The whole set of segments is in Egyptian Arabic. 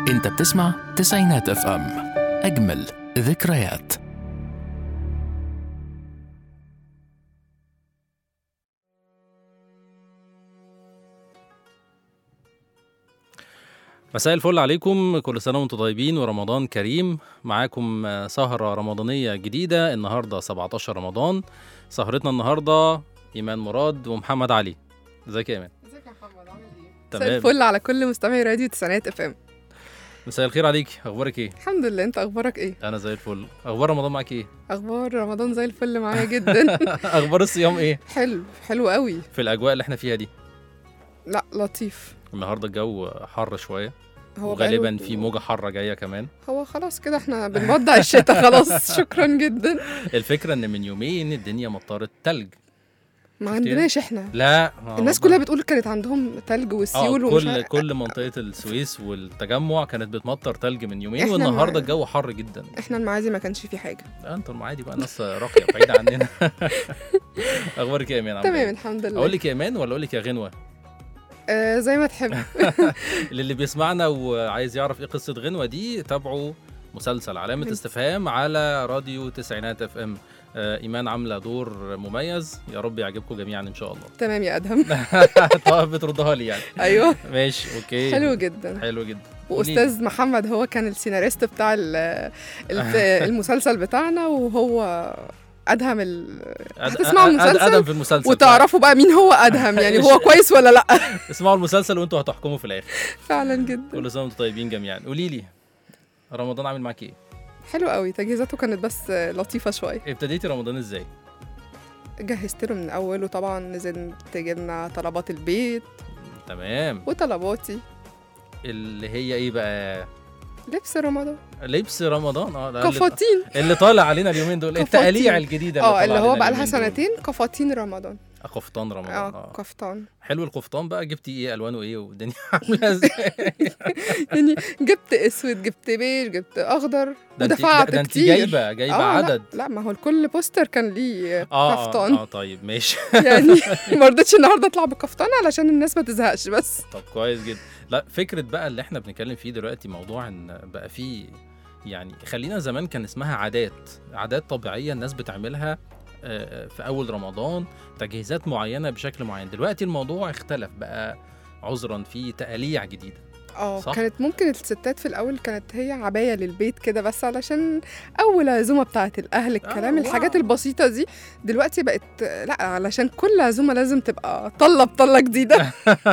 انت بتسمع تسعينات اف ام اجمل ذكريات مساء الفل عليكم كل سنة وانتم طيبين ورمضان كريم معاكم آه، سهرة رمضانية جديدة النهاردة 17 رمضان سهرتنا النهاردة إيمان مراد ومحمد علي ازيك يا إيمان ازيك يا محمد عامل ايه؟ مساء تمام الفل على كل مستمعي راديو تسعينات اف ام مساء الخير عليك أخبارك إيه؟ الحمد لله انت اخبارك ايه؟ أنا زي الفل أخبار رمضان معاك إيه؟ اخبار رمضان زي الفل معايا جدا أخبار الصيام إيه؟ حلو حلو قوي في الأجواء اللي إحنا فيها دي لا لطيف النهاردة الجو حر شوية هو وغالبا بقاله- في موجة حارة جاية كمان هو خلاص كده احنا بنودع الشتاء خلاص شكرا جدا الفكرة إن من يومين الدنيا مطرت تلج ما شفتيها؟ عندناش احنا لا الناس كلها بتقول كانت عندهم تلج اه والسيول ومش كل عارف- كل منطقه السويس والتجمع كانت بتمطر تلج من يومين إحنا والنهارده ما- الجو حر جدا احنا المعادي ما كانش في حاجه لا انتوا المعادي بقى ناس راقيه بعيده عننا اخبارك إيه يا ايمان عاملة تمام إيه؟ الحمد لله اقول لك يا ايمان ولا اقول لك يا غنوه آه زي ما تحب للي بيسمعنا وعايز يعرف ايه قصه غنوه دي تابعوا مسلسل علامة من- استفهام على راديو تسعينات اف ام آه ايمان عامله دور مميز يا رب يعجبكم جميعا ان شاء الله تمام يا ادهم طب بتردها لي يعني ايوه ماشي اوكي حلو جدا حلو جدا قولي لي. واستاذ محمد هو كان السيناريست بتاع ال- الف- المسلسل بتاعنا وهو ادهم ال... أد- هتسمعوا أد- المسلسل ادم في المسلسل وتعرفوا بقى مين هو ادهم يعني هو كويس ولا لا اسمعوا المسلسل وانتوا هتحكموا في الاخر فعلا جدا كل سنه وانتم طيبين جميعا قولي لي رمضان عامل معاك ايه حلو قوي تجهيزاته كانت بس لطيفه شويه ابتديتي رمضان ازاي جهزت له من اوله طبعا نزلت جبنا طلبات البيت تمام وطلباتي اللي هي ايه بقى لبس رمضان لبس رمضان اه ده اللي, كفاطين اللي طالع علينا اليومين دول كفاطين. التقاليع الجديده اه اللي طالعة هو علينا بقى لها اليومين دول. سنتين كفاطين رمضان آه، قفطان رمضان اه اه كفتان حلو القفطان بقى جبتي ايه الوانه ايه والدنيا عامله ازاي يعني جبت اسود جبت بيج جبت اخضر ده انت ودفعت ده انت كتير جايبه جايبه آه، عدد لا, لا ما هو الكل بوستر كان ليه اه اه, كفتان آه طيب ماشي يعني ما رضيتش النهارده اطلع بكفتان علشان الناس ما تزهقش بس طب كويس جدا لا فكره بقى اللي احنا بنتكلم فيه دلوقتي موضوع ان بقى فيه يعني خلينا زمان كان اسمها عادات عادات طبيعيه الناس بتعملها آه، في اول رمضان تجهيزات معينه بشكل معين دلوقتي الموضوع اختلف بقى عذرا في تقاليع جديده اه صح. كانت ممكن الستات في الاول كانت هي عبايه للبيت كده بس علشان اول عزومه بتاعه الاهل الكلام آه، الحاجات واو. البسيطه دي دلوقتي بقت لا علشان كل عزومه لازم تبقى طله بطله جديده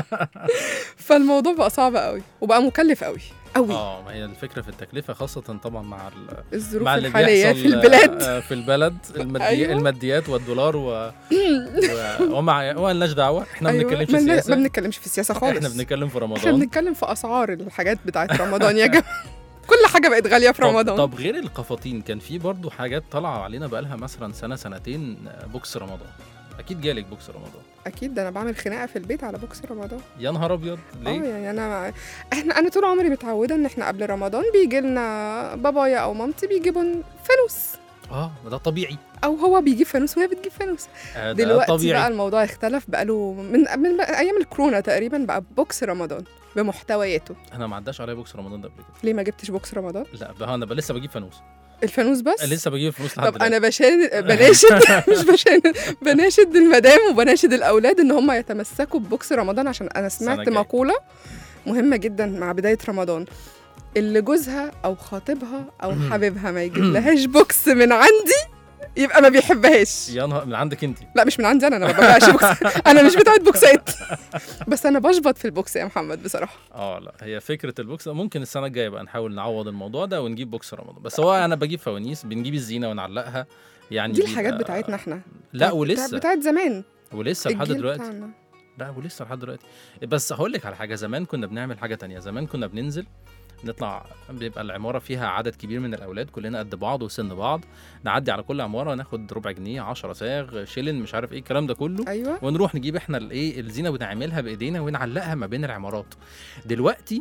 فالموضوع بقى صعب قوي وبقى مكلف قوي قوي اه ما هي الفكره في التكلفه خاصه طبعا مع ال- الظروف مع اللي الحاليه بيحصل في البلاد آه، في البلد المادي أيوة. الماديات والدولار و... و... ومع ومالناش دعوه احنا ما أيوة، بنتكلمش ما بن- ما سياسه بنتكلمش في السياسه خالص احنا بنتكلم في احنا رمضان بنتكلم في اسعار الحاجات بتاعت رمضان يا جماعه كل حاجه بقت غاليه في طب, رمضان طب غير القفاطين كان في برضو حاجات طالعه علينا بقالها مثلا سنه سنتين آه، بوكس رمضان اكيد جالك بوكس رمضان اكيد ده انا بعمل خناقه في البيت على بوكس رمضان يا نهار ابيض اه ليه يعني انا احنا انا طول عمري متعوده ان احنا قبل رمضان بيجي لنا بابايا او مامتي بيجيبوا فانوس اه ده طبيعي او هو بيجيب فانوس وهي بتجيب فانوس آه ده دلوقتي بقى طبيعي الموضوع اختلف بقاله من من بقى ايام الكورونا تقريبا بقى بوكس رمضان بمحتوياته انا ما عداش عليا بوكس رمضان ده قبل كده ليه ما جبتش بوكس رمضان لا بقى انا بقى لسه بجيب فانوس الفانوس بس لسه بجيب فلوس لحد طب دلوقتي. انا بشان بناشد مش بشان بناشد المدام وبناشد الاولاد ان هم يتمسكوا ببوكس رمضان عشان انا سمعت الجاية. مقوله مهمه جدا مع بدايه رمضان اللي جوزها او خاطبها او مم. حبيبها ما يجيب لهاش بوكس من عندي يبقى ما بيحبهاش يا نهار من عندك انت لا مش من عندي انا انا ما ببيعش بوكس انا مش بتاعت بوكسات بس انا بشبط في البوكس يا محمد بصراحه اه لا هي فكره البوكس ممكن السنه الجايه بقى نحاول نعوض الموضوع ده ونجيب بوكس رمضان بس هو انا بجيب فوانيس بنجيب الزينه ونعلقها يعني دي الحاجات بيبقى- بتاعتنا احنا لا بتاعت- ولسه بتاعت زمان ولسه لحد الجيل دلوقتي بتاعنا. لا ولسه لحد دلوقتي بس هقول لك على حاجه زمان كنا بنعمل حاجه تانية زمان كنا بننزل نطلع بيبقى العماره فيها عدد كبير من الاولاد كلنا قد بعض وسن بعض نعدي على كل عماره ناخد ربع جنيه 10 صاغ شيلن مش عارف ايه الكلام ده كله ايوه ونروح نجيب احنا الايه الزينه ونعملها بايدينا ونعلقها ما بين العمارات دلوقتي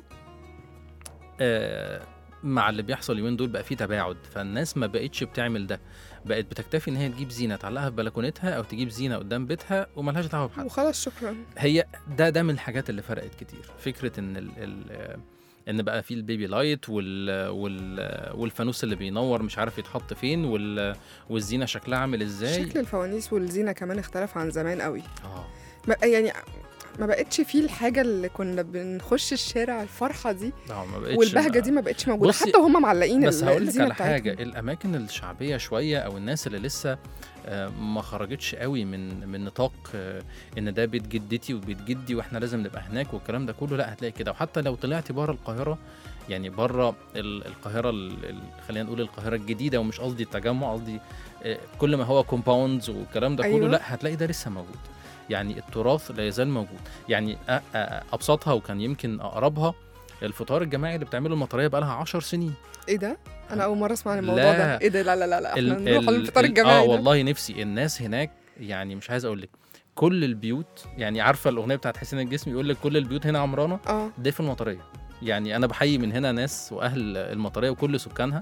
آه مع اللي بيحصل اليومين دول بقى في تباعد فالناس ما بقتش بتعمل ده بقت بتكتفي ان هي تجيب زينه تعلقها في بلكونتها او تجيب زينه قدام بيتها وملهاش دعوه بحد وخلاص شكرا هي ده ده من الحاجات اللي فرقت كتير فكره ان ال ال ان بقى في البيبي لايت وال... وال... والفانوس اللي بينور مش عارف يتحط فين وال... والزينه شكلها عامل ازاي شكل الفوانيس والزينه كمان اختلف عن زمان قوي اه ما- يعني ما بقتش فيه الحاجه اللي كنا بنخش الشارع الفرحه دي اه ما بقتش والبهجه دي ما بقتش موجوده بصي، حتى وهم معلقين بس ال- هقول لك الزينه على حاجه بتاعتهم الاماكن الشعبيه شويه او الناس اللي لسه آه، ما خرجتش قوي من من نطاق آه، ان ده بيت جدتي وبيت جدي واحنا لازم نبقى هناك والكلام ده كله لا هتلاقي كده وحتى لو طلعتي بره القاهره يعني بره ال- القاهره ال- ال- خلينا نقول القاهره الجديده ومش قصدي التجمع قصدي آه، كل ما هو كومباوندز والكلام ده كله أيوة. لا هتلاقي ده لسه موجود يعني التراث لا يزال موجود يعني أ- أ- ابسطها وكان يمكن اقربها الفطار الجماعي اللي بتعمله المطريه بقى لها 10 سنين ايه ده انا اول مره اسمع عن الموضوع لا. ده ايه ده لا لا لا, لا. احنا ال- نروح ال- الفطار ال- الجماعي اه ده. والله نفسي الناس هناك يعني مش عايز اقول لك كل البيوت يعني عارفه الاغنيه بتاعت حسين الجسمي يقول لك كل البيوت هنا عمرانه اه ده في المطريه يعني انا بحيي من هنا ناس واهل المطريه وكل سكانها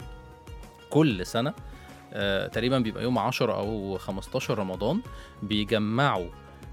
كل سنه آه تقريبا بيبقى يوم 10 او 15 رمضان بيجمعوا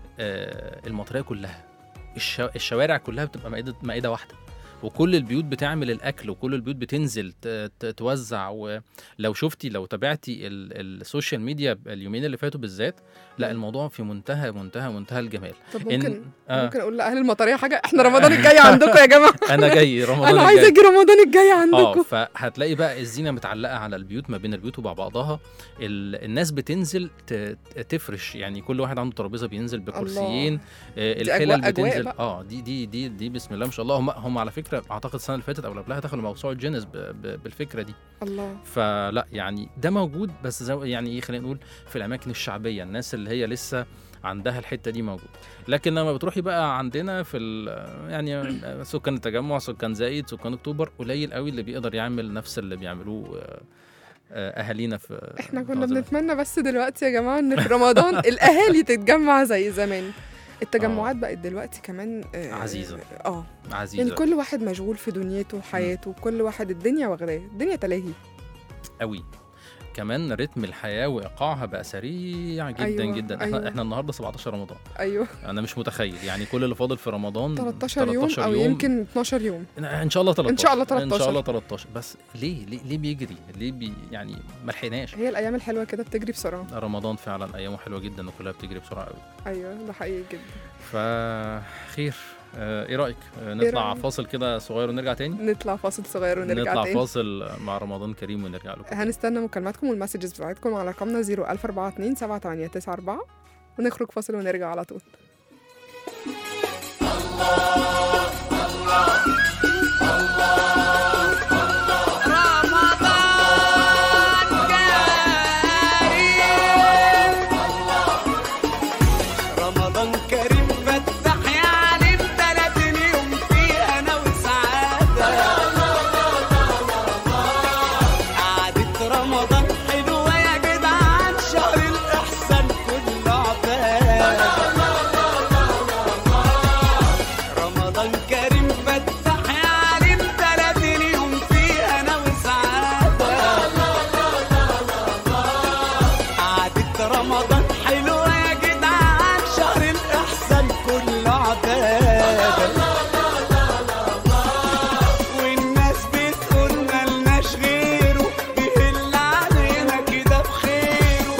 آه المطريه كلها الش- الشوارع كلها بتبقى مائده مائده واحده وكل البيوت بتعمل الاكل وكل البيوت بتنزل ت- ت- توزع ولو شفتي لو تابعتي ال- السوشيال ميديا اليومين اللي فاتوا بالذات لا الموضوع في منتهى منتهى منتهى الجمال طب إن- ممكن آه. ممكن اقول لاهل المطريه حاجه احنا رمضان الجاي عندكم يا جماعه انا جاي رمضان انا عايزه الجاي. اجي رمضان الجاي اه عندكم فهتلاقي بقى الزينه متعلقه على البيوت ما بين البيوت وبعض بعضها ال- الناس بتنزل ت- تفرش يعني كل واحد عنده ترابيزه بينزل بكرسيين آه دي الحلل أجواء- أجواء بتنزل بقى. اه دي دي دي دي بسم الله ما شاء الله هم هم على فكره اعتقد السنه اللي فاتت او اللي قبلها دخلوا موسوعه جينيس ب- ب- بالفكره دي الله فلا يعني ده موجود بس زي يعني ايه خلينا نقول في الاماكن الشعبيه الناس اللي هي لسه عندها الحته دي موجوده لكن لما بتروحي بقى عندنا في ال- يعني سكان التجمع سكان زايد سكان اكتوبر قليل قوي اللي بيقدر يعمل نفس اللي بيعملوه آه، آه، اهالينا في احنا في كنا زمان. بنتمنى بس دلوقتي يا جماعه ان في رمضان الاهالي تتجمع زي زمان التجمعات بقت دلوقتي كمان آه، عزيزة. اه يعني عزيزه كل واحد مشغول في دنيته وحياته كل واحد الدنيا واخداه الدنيا تلاهي قوي كمان رتم الحياه وايقاعها بقى سريع جدا أيوة، جدا احنا أيوة. احنا النهارده 17 رمضان ايوه انا مش متخيل يعني كل اللي فاضل في رمضان 13 يوم او يمكن 12 يوم ان شاء الله 13 إن شاء الله ان 13. شاء الله 13 بس ليه ليه, ليه بيجري ليه بي يعني ما لحقناش هي الايام الحلوه كده بتجري بسرعه رمضان فعلا ايامه حلوه جدا وكلها بتجري بسرعه قوي ايوه ده حقيقي جدا فخير آه ايه رايك آه نطلع رأيك؟ فاصل كده صغير ونرجع تاني نطلع فاصل صغير ونرجع نطلع تاني فاصل مع رمضان كريم ونرجع لكم هنستنى مكالماتكم والمسجز بتاعتكم على رقمنا 00442 7894 ونخرج فاصل ونرجع على طول رمضان كريم فتح يا عليم تلاتين يوم فيه انا وسعادة قعدة رمضان حلوة يا جدعان شهر الإحسان كله عبادة رمضان كريم فتح يا عليم تلاتين يوم فيه انا وسعادة قعدة رمضان حلوة يا جدعان شهر الإحسان كله عبادة والناس بتقول ملناش غيره بيهل علينا كده بخيره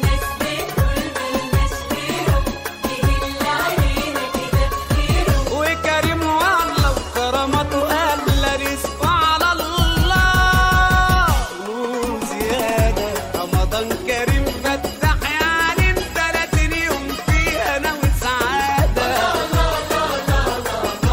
وكريم والله وكرمته أغلى رزقه على الله نور زيادة رمضان كريم فتح يا عليم تلاتين يوم فيه أنا وسعادة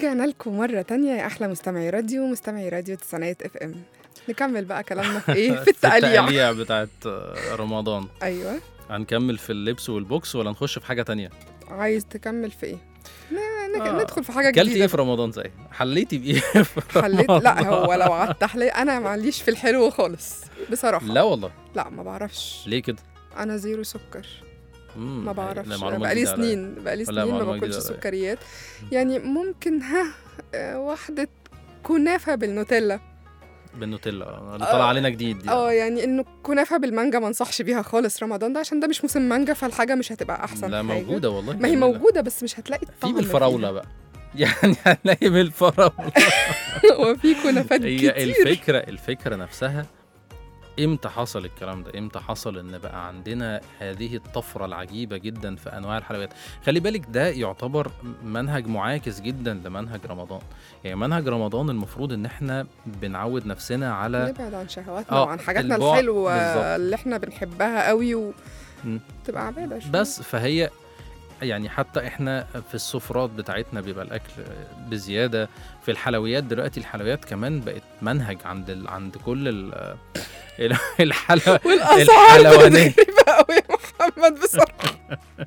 ورجعنا لكم مرة تانية يا أحلى مستمعي راديو مستمعي راديو تسعينات اف ام نكمل بقى كلامنا في ايه؟ في التقليع التقليع بتاعت آه، رمضان ايوه هنكمل في اللبس والبوكس ولا نخش في حاجه تانية عايز تكمل في ايه؟ ن- نك- آه. ندخل في حاجة اكلتي ايه جديدة في رمضان زي حليتي بايه في حليت رمضان؟ لا هو لو قعدت احلي انا معليش في الحلو خالص بصراحة لا والله لا ما بعرفش ليه كده انا زيرو سكر مم، ما لا، بعرفش معلومة بقالي جديدة عليا. سنين بقالي لا، سنين ما معلومة باكلش جديدة عليا. سكريات يعني ممكن ها آه، واحدة كنافة بالنوتيلا بالنوتيلا آه، اللي طالع علينا جديد دي اه يعني انه كنافة بالمانجا ما انصحش بيها خالص رمضان ده عشان ده مش موسم مانجا فالحاجة مش هتبقى احسن لا حاجة. موجوده والله ما هي جميلة. موجودة بس مش هتلاقي في الطعم بالفراوله فيها. بقى يعني هنلاقي بالفراوله وفي كنافات هي كتير الفكره الفكره نفسها امتى حصل الكلام ده امتى حصل ان بقى عندنا هذه الطفره العجيبه جدا في انواع الحلويات خلي بالك ده يعتبر منهج معاكس جدا لمنهج رمضان يعني منهج رمضان المفروض ان احنا بنعود نفسنا على نبعد عن شهواتنا آه، وعن حاجاتنا البعد- الحلوة بالظبط. اللي احنا بنحبها قوي مم. وتبقى عبادة شوية. بس فهي يعني حتى احنا في السفرات بتاعتنا بيبقى الاكل بزياده في الحلويات دلوقتي الحلويات كمان بقت منهج عند ال... عند كل ال... الحلوى والاسعار الحلوانية. بقت غريبة قوي يا محمد بصراحة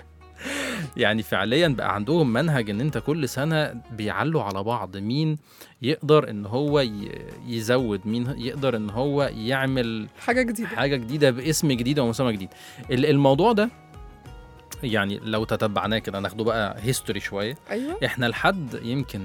يعني فعليا بقى عندهم منهج ان انت كل سنه بيعلوا على بعض مين يقدر ان هو ي... يزود مين يقدر ان هو يعمل حاجة جديدة حاجه جديده باسم جديد ومسمى جديد ال- الموضوع ده يعني لو تتبعناه كده ناخده بقى هيستوري شويه ايوه احنا لحد يمكن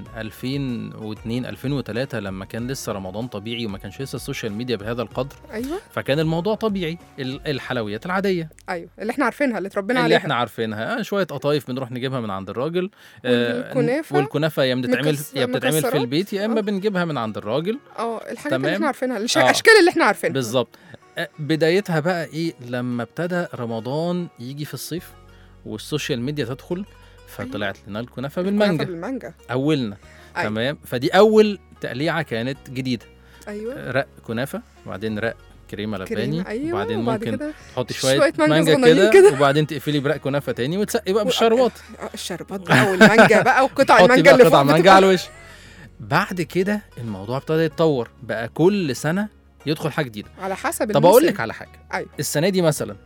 2002 2003 لما كان لسه رمضان طبيعي وما كانش لسه السوشيال ميديا بهذا القدر ايوه فكان الموضوع طبيعي ال- الحلويات العاديه ايوه اللي احنا عارفينها اللي اتربينا اللي عليها احنا عارفينها آه شويه قطايف بنروح نجيبها من عند الراجل آه، والكنافة والكنافه يا بتتعمل مكس- يا بتتعمل في مكسرات. البيت يا اما آه. بنجيبها من عند الراجل اه الحاجات اللي تمام. احنا عارفينها الش- آه. الاشكال اللي احنا عارفينها بالظبط آه، بدايتها بقى ايه لما ابتدى رمضان يجي في الصيف والسوشيال ميديا تدخل فطلعت لنا الكنافه كنافة بالمانجا بالمانجا اولنا أيوة. تمام فدي اول تقليعه كانت جديده ايوه رق كنافه وبعدين رق كريمه لباني كريمة ايوه وبعدين وبعد ممكن كده تحطي شوية شويه, مانجا مانجا, صغننين كده, كده. وبعدين تقفلي برق كنافه تاني وتسقي بقى بالشربات آه، الشربات بقى والمانجا بقى وقطع حطي المانجا بقى اللي قطع فوق مانجا بتبقى- على الوش بعد كده الموضوع ابتدى يتطور بقى كل سنه يدخل حاجه جديده على حسب طب اقول الموسم. لك على حاجه أيوة. السنه دي مثلا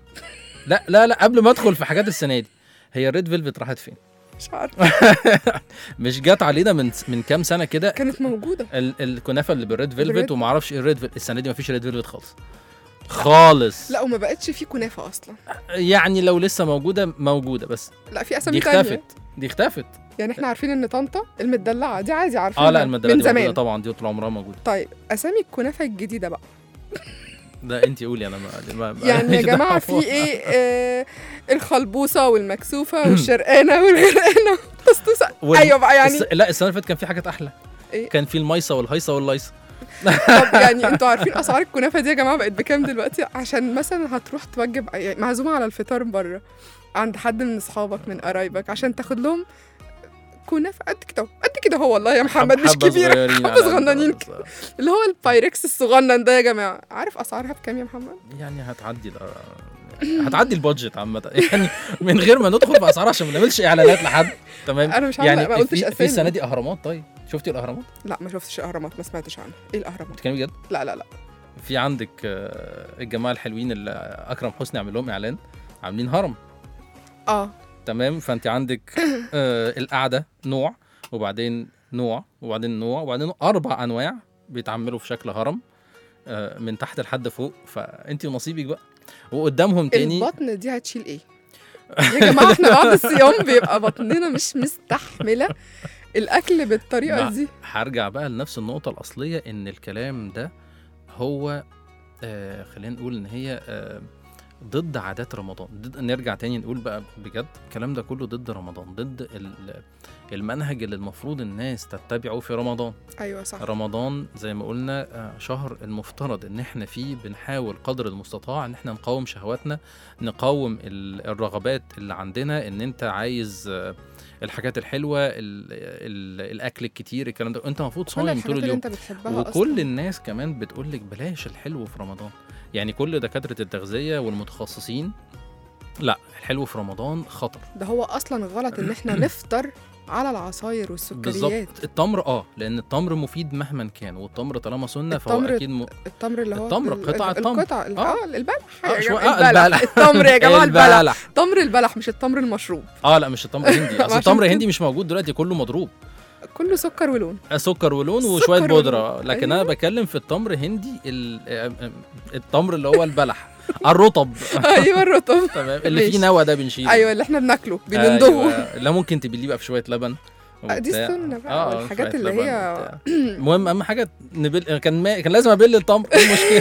لا لا لا قبل ما ادخل في حاجات السنه دي هي الريد فيلفت راحت فين مش عارفه مش جت علينا من من كام سنه كده كانت موجوده ال- الكنافه اللي بالريد بالريد فيلفت وما اعرفش ايه الريد فيلفت السنه دي ما فيش ريد فيلفت خالص خالص لا وما بقتش في كنافه اصلا يعني لو لسه موجوده موجوده بس لا في دي اسامي تانية اختفت دي اختفت يعني احنا عارفين ان طنطا المدلعه دي عادي عارفينها اه لا المدلعه من دي موجوده زمان طبعا دي طول عمرها موجوده طيب اسامي الكنافه الجديده بقى ده انت قولي انا ما, ما ما- يعني يا ماليش جماعه دعوة. في ايه آه الخلبوصه والمكسوفه والشرقانه والغرقانه والطسطوسه وال- ايوه بقى يعني الس... لا السنه اللي فاتت كان في حاجات احلى إيه؟ كان في الميصه والهيصه والليصه طب يعني انتوا عارفين اسعار الكنافه دي يا جماعه بقت بكام دلوقتي عشان مثلا هتروح توجب يعني معزومه على الفطار بره عند حد من اصحابك من قرايبك عشان تاخد لهم كنافه قد كده قد كده هو والله يا محمد مش حبة كبيره صغيرين حبة على قد- صغننين كده. اللي هو البايركس الصغنن ده يا جماعه عارف اسعارها بكام يا محمد يعني هتعدي ال- هتعدي البادجت عامة يعني من غير ما ندخل في اسعار عشان ما نعملش اعلانات لحد تمام انا مش عارفه يعني ما قلتش في, في اسامي السنه دي اهرامات طيب شفتي الاهرامات؟ لا ما شفتش الاهرامات ما سمعتش عنها ايه الاهرامات بتتكلمي بجد؟ لا لا لا في عندك آه، الجماعه الحلوين اللي اكرم حسني عامل لهم اعلان عاملين هرم اه تمام فانت عندك آه القعده نوع وبعدين نوع وبعدين نوع وبعدين اربع انواع بيتعملوا في شكل هرم آه من تحت لحد فوق فانت ونصيبك بقى وقدامهم تاني البطن دي هتشيل ايه يا جماعه احنا بعد الصيام بيبقى بطننا مش مستحمله الاكل بالطريقه مع- دي هرجع بقى لنفس النقطة الأصلية إن الكلام ده هو آه خلينا نقول إن هي آه ضد عادات رمضان ضد نرجع تاني نقول بقى بجد الكلام ده كله ضد رمضان ضد ال- المنهج اللي المفروض الناس تتبعه في رمضان ايوه صح رمضان زي ما قلنا آه، شهر المفترض ان احنا فيه بنحاول قدر المستطاع ان احنا نقاوم شهواتنا نقاوم ال- الرغبات اللي عندنا ان انت عايز آه، الحاجات الحلوه ال ال الاكل الكتير الكلام ده انت المفروض كل صايم الحاجات طول اللي اليوم انت بتحبها وكل أصلاً. الناس كمان بتقول لك بلاش الحلو في رمضان يعني كل دكاتره التغذيه والمتخصصين لا الحلو في رمضان خطر ده هو اصلا غلط ان احنا نفطر على العصاير والسكريات بالظبط التمر اه لان التمر مفيد مهما كان والتمر طالما سنه فهو التمر اكيد م... التمر اللي هو التمر، ال- قطع ال- التمر. القطع ال- آه. اه البلح آه، يا شوية- جماعة، آه، البلح البلح. التمر يا جماعه البلح البلح تمر البلح مش التمر المشروب اه لا مش التمر هندي اصل عشان التمر كده. هندي مش موجود دلوقتي كله مضروب كله سكر ولون سكر ولون سكر وشويه ولون. بودره لكن انا أيوة. بتكلم في التمر هندي ال- آه، آه، التمر اللي هو البلح الرطب ايوه الرطب تمام اللي فيه ماشي. نوى ده بنشيله ايوه اللي احنا بناكله بنندوه أيوة. لا ممكن تبليه بقى في شويه لبن آه، دي وبتاع. السنة بقى آه، والحاجات شوية اللي لبن هي- وبتاع. المهم اهم حاجه نبل كان ما... كان لازم ابل التمر ايه المشكله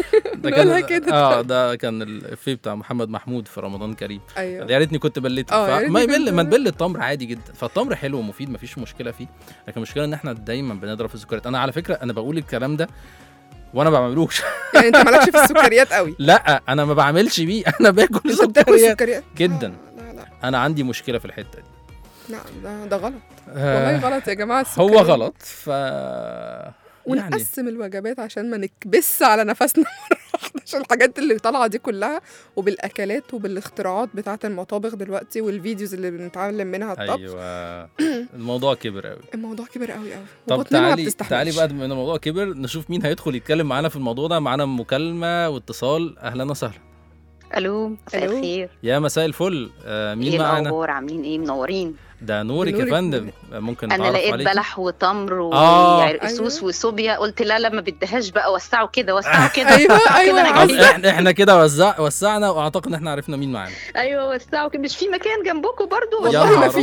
ده نقولها كده. اه ده كان الافيه بتاع محمد محمود في رمضان كريم ايوه يا ريتني كنت بليته آه، يا ف- ريتني ما كنت- يبل ما نبل التمر عادي جدا فالتمر حلو ومفيد مفيش مشكله فيه لكن المشكله ان احنا دايما بنضرب في السكريات انا على فكره انا بقول الكلام ده وانا ما بعملوش يعني انت مالكش في السكريات قوي لا انا ما بعملش بيه انا باكل انت بتاكل سكريات سكريات جدا. لا لا لا انا عندي مشكله في الحته دي لا ده, ده غلط آه، والله غلط يا جماعه هو السكريات. غلط ف يعني ونقسم الوجبات عشان ما نكبس على نفسنا مره واحده عشان الحاجات اللي طالعه دي كلها وبالاكلات وبالاختراعات بتاعه المطابخ دلوقتي والفيديوز اللي بنتعلم منها الطبخ ايوه الموضوع كبر قوي الموضوع كبر قوي قوي طب وبطننا ما تعالي بتستحملش. تعالي بقى بما ان الموضوع كبر نشوف مين هيدخل يتكلم معانا في الموضوع ده معانا مكالمه واتصال اهلا وسهلا الو مساء ألو. الخير يا مساء الفل آه مين ايه معانا الاخبار عاملين ايه منورين ده نورك يا نورك. فندم آه، ممكن انا نتعرف لقيت عليكي؟ بلح وتمر آه. وعرقسوس أيوة. وصوبيا قلت لا لا ما بديهاش بقى وسعوا كده وسعوا كده ايوه كده ايوه أنا طب جاهزة. عايزة- احنا احنا كده وزع وسعنا واعتقد ان احنا عرفنا مين معانا ايوه وسعوا كده مش في مكان جنبكم برضو والله يا ما نهار في.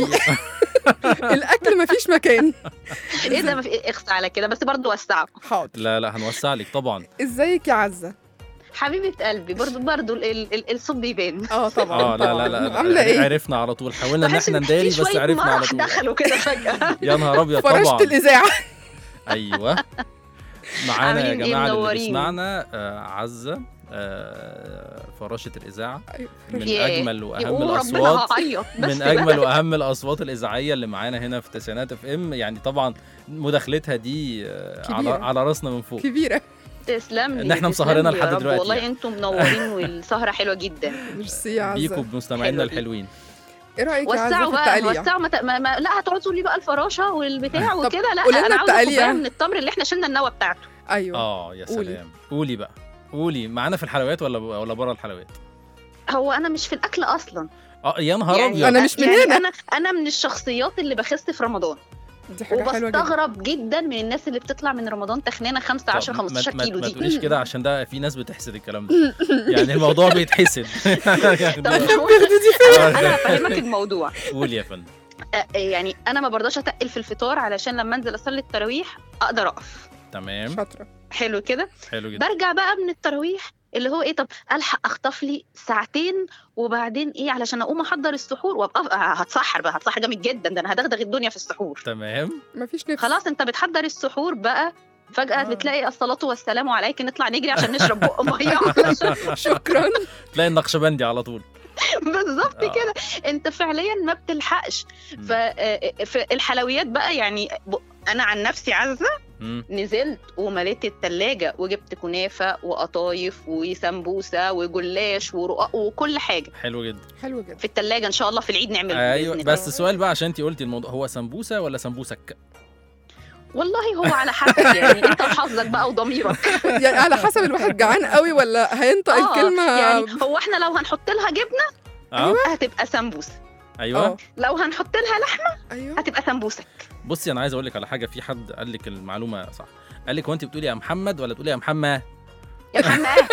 أبيض. الاكل ما فيش مكان ايه ده ما في اخس على كده بس برضو وسعوا حاضر لا لا هنوسع لك طبعا ازيك يا عزه حبيبه قلبي برضو برضو ال- ال- ال- الصوت بيبان اه طبعا اه لا طبعاً. لا لا عامله ايه عرفنا على طول حاولنا ان بحس احنا إن نداري في بس شوية عرفنا على مرح طول دخلوا كده فجاه يا نهار ابيض فرشت طبعا الاذاعه ايوه معانا يا عاملين إيه؟ جماعه اللي منورين. بيسمعنا آه عزه آه فراشة الإذاعة أيوة. من ياه. أجمل وأهم يقولوا ربنا الأصوات هعيط بس من بقى. أجمل وأهم الأصوات الإذاعية اللي معانا هنا في تسعينات اف ام يعني طبعا مداخلتها دي آه، على كبيرة. على راسنا من فوق كبيره تسلم لي إن إحنا تسلم مسهرينها لي يا لحد رب. دلوقتي والله يعني. انتم منورين والسهره حلوه جدا ميرسي يا بيكوا عزه بمستمعينا حلوة دي. الحلوين ايه رايك يا عزه وسعوا في بقى التقليع وسعوا ما, ت- ما, ما لا هتقعدوا لي بقى الفراشه والبتاع طب وكده لا قولي لنا انا عاوزه التقليع. كوبايه من التمر اللي احنا شلنا النوى بتاعته ايوه اه يا قولي. سلام قولي بقى قولي معانا في الحلويات ولا ولا بره الحلويات هو انا مش في الاكل اصلا اه يا نهار يعني ابيض أنا مش من يعني هنا. انا انا من الشخصيات اللي بخس في رمضان دي حاجه حلوه جدا وبستغرب جدا من الناس اللي بتطلع من رمضان تخنانه 5 10 طب ما- 15 ما- كيلو ما دي تقوليش كده عشان ده في ناس بتحسد الكلام ده يعني الموضوع بيتحسد يعني طب ده- هو- انا هفهمك الموضوع قولي يا فندم آه، يعني انا ما برضاش اتقل في الفطار علشان لما انزل اصلي التراويح اقدر اقف تمام شاطره حلو كده حلو جدا برجع بقى من التراويح اللي هو ايه طب الحق اخطف لي ساعتين وبعدين ايه علشان اقوم احضر السحور وابقى آه، هتسحر بقى هتسحر جامد جدا ده انا هدغدغ الدنيا في السحور تمام مفيش نفس خلاص انت بتحضر السحور بقى فجأة آه. بتلاقي الصلاة والسلام عليك نطلع نجري عشان نشرب بق مية علشان- شكرا تلاقي النقشبندي على طول بالظبط آه. كده انت فعليا ما بتلحقش مم. فالحلويات بقى يعني ب- انا عن نفسي عزة مم. نزلت ومليت التلاجة وجبت كنافة وقطايف وسمبوسة وجلاش ورقاق وكل حاجة حلو جدا حلو جدا في التلاجة ان شاء الله في العيد نعمله ايوه بإذن الله. بس السؤال بقى عشان انت قلتي الموضوع هو سمبوسه ولا سمبوسك والله هو على حسب يعني انت وحظك بقى وضميرك يعني على حسب الواحد جعان قوي ولا هينطق آه، الكلمه يعني هو احنا لو هنحط لها جبنه اه هتبقى سمبوسه ايوه اه لو هنحط لها لحمه ايوه هتبقى سمبوسك بصي انا عايز اقول لك على حاجه في حد قال لك المعلومه صح قال لك هو انت بتقولي يا محمد ولا تقولي يا محمد يا محمد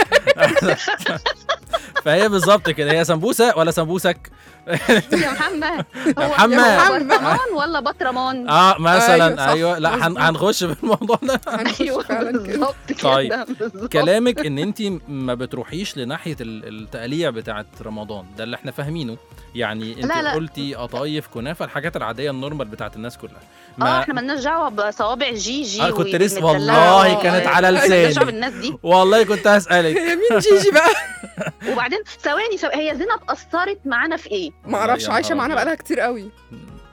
فهي بالظبط كده هي سمبوسه ولا سمبوسك يا محمد هو محمد. هو برطمان ولا بطرمان اه مثلا أيوة، صح، ايوه لا هن- مظبوط. هنخش في الموضوع ده هنخش ايوه فعلا كده بالظبط كده طيب. بالظبط. كلامك ان انت ما بتروحيش لناحيه ال- التقليع بتاعت رمضان ده اللي احنا فاهمينه يعني انت لا، لا. قلتي قطايف كنافه الحاجات العاديه النورمال بتاعت الناس كلها اه احنا مالناش دعوه بصوابع جي جي آه، كنت لسه والمدلعة. والله آه، كانت آه، على مالناش لساني. دعوه بالناس دي والله كنت هسالك هي مين جيجي بقى وبعدين ثواني ثواني هي زينب اثرت معانا في ايه؟ ما اعرفش يا عايشه نهار معانا أبيض. بقالها كتير قوي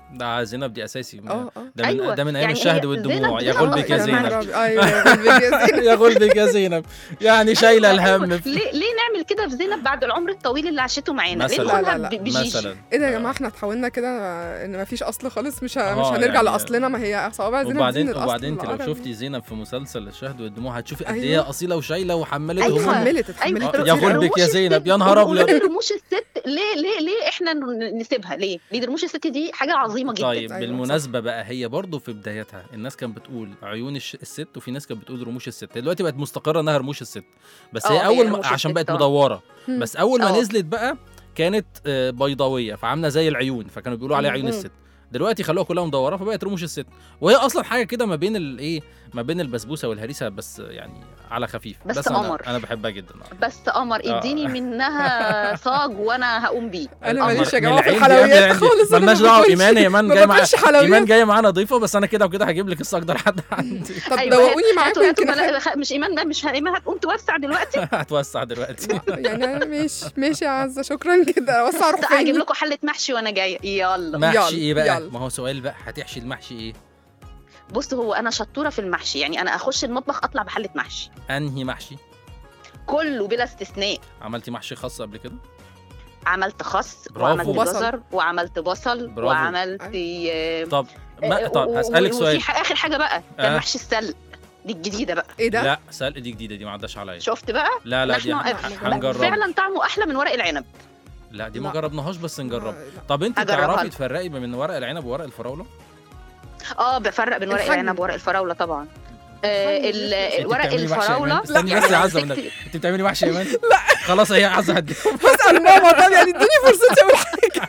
ده زينب دي اساسي اه اه ده من أيوة، ده من ايام يعني الشهد هي والدموع زينب يا دي- غلبك يا آه، يا زينب نهار أبيض. ايوه يا قلبك يا زينب يا غلبك يا زينب يعني شايله الهم أيوة. في ليه ليه نعمل كده في زينب بعد العمر الطويل اللي عاشته معانا ليه مثلاً. لا، نقولها لا، ب- بجيجي مثلا ايه ده يا جماعه احنا اتحولنا كده ان مفيش اصل خالص مش ه... مش آه، هنرجع يعني- لاصلنا ما هي صوابع زينب دي من وبعدين الأصل وبعدين انت لو العربي. شفتي زينب في مسلسل الشهد والدموع هتشوفي قد أيوة. ايه هي اصيله وشايله وحملت أيوة. هموم اتحملت اتحملت ايوه آه، كتير يا أوي. غلبك يا رموش زينب، الست- يا نهار أبيض. وليه رموش الست ليه ليه ليه احنا ن- نسيبها ليه؟ ليه رموش الست دي حاجه عظيمه جدا طيب أيوة، بالمناسبه بقى هي برضه في بدايتها الناس كانت بتقول عيون الش- الست وفي ناس كانت بتقول رموش الست هي دلوقتي بقت مستقره انها رموش الست بس آه، هي هي اول ما رموش عشان الست، بقت آه. مدوره مم. بس اول ما آه. نزلت بقى كانت آه، بيضاويه فعامله زي العيون فكانوا بيقولوا عليها عيون مم. الست دلوقتي خلوها كلها مدوره فبقت رموش الست وهي اصلا حاجه كده ما بين الايه ما بين البسبوسه والهريسه بس يعني على خفيف بس انا قمر. انا بحبها جدا بس قمر آه. اديني منها صاج وانا هقوم بيه انا القمر ماليش يا من جماعه في العين دي قبل الحلويات العين دي. خالص أنا مالناش ما دعوه باكلش- ايمان هي ايمان ما جايه مع باكلش ايمان حلويات جايه معانا ضيفه بس انا كده وكده هجيب لك الصاج ده لحد عندي طب أيوة، دوقوني هات- معاكم هاتوا- يمكن هاتوا أحب- بلا- مش ايمان بقى مش ايمان هتقوم توسع دلوقتي هتوسع دلوقتي يعني أنا ماشي ماشي يا عزه شكرا كده وسع روح هجيب فين لكم حله محشي وانا جايه يلا محشي يلا، ايه بقى يلا. ما هو سؤال بقى هتحشي المحشي ايه بص هو انا شطوره في المحشي يعني انا اخش المطبخ اطلع بحله محشي انهي محشي كله بلا استثناء عملتي محشي خاص قبل كده عملت خس برافو. وعملت بصل. جزر وعملت بصل برافو. وعملت آه، طب ما آه، طب و- هسالك و- سؤال وفي ح- اخر حاجه بقى آه. كان محشي السلق دي الجديده بقى ايه ده؟ لا سلق دي جديده دي ما عداش عليا شفت بقى لا لا دي نحن- هن- لا، هنجرب فعلا طعمه احلى من ورق العنب لا دي ما لا. جربناهاش بس نجرب لا. طب انت هجربها تعرفي لك. تفرقي بين ورق العنب وورق الفراوله اه بفرق بين ورق الحجم. العنب وورق الفراوله طبعا آه الحجم ال- بيفرق. انت ورق بتعملي محشي يا الفراوله إيمان؟ استني يعني بس يا لو عزه مسكت- والنبي. انت بتعملي محشي يا ايمان لا خلاص هي عزه هدي بسال ماما طب يعني ادوني فرصتي اقول حاجه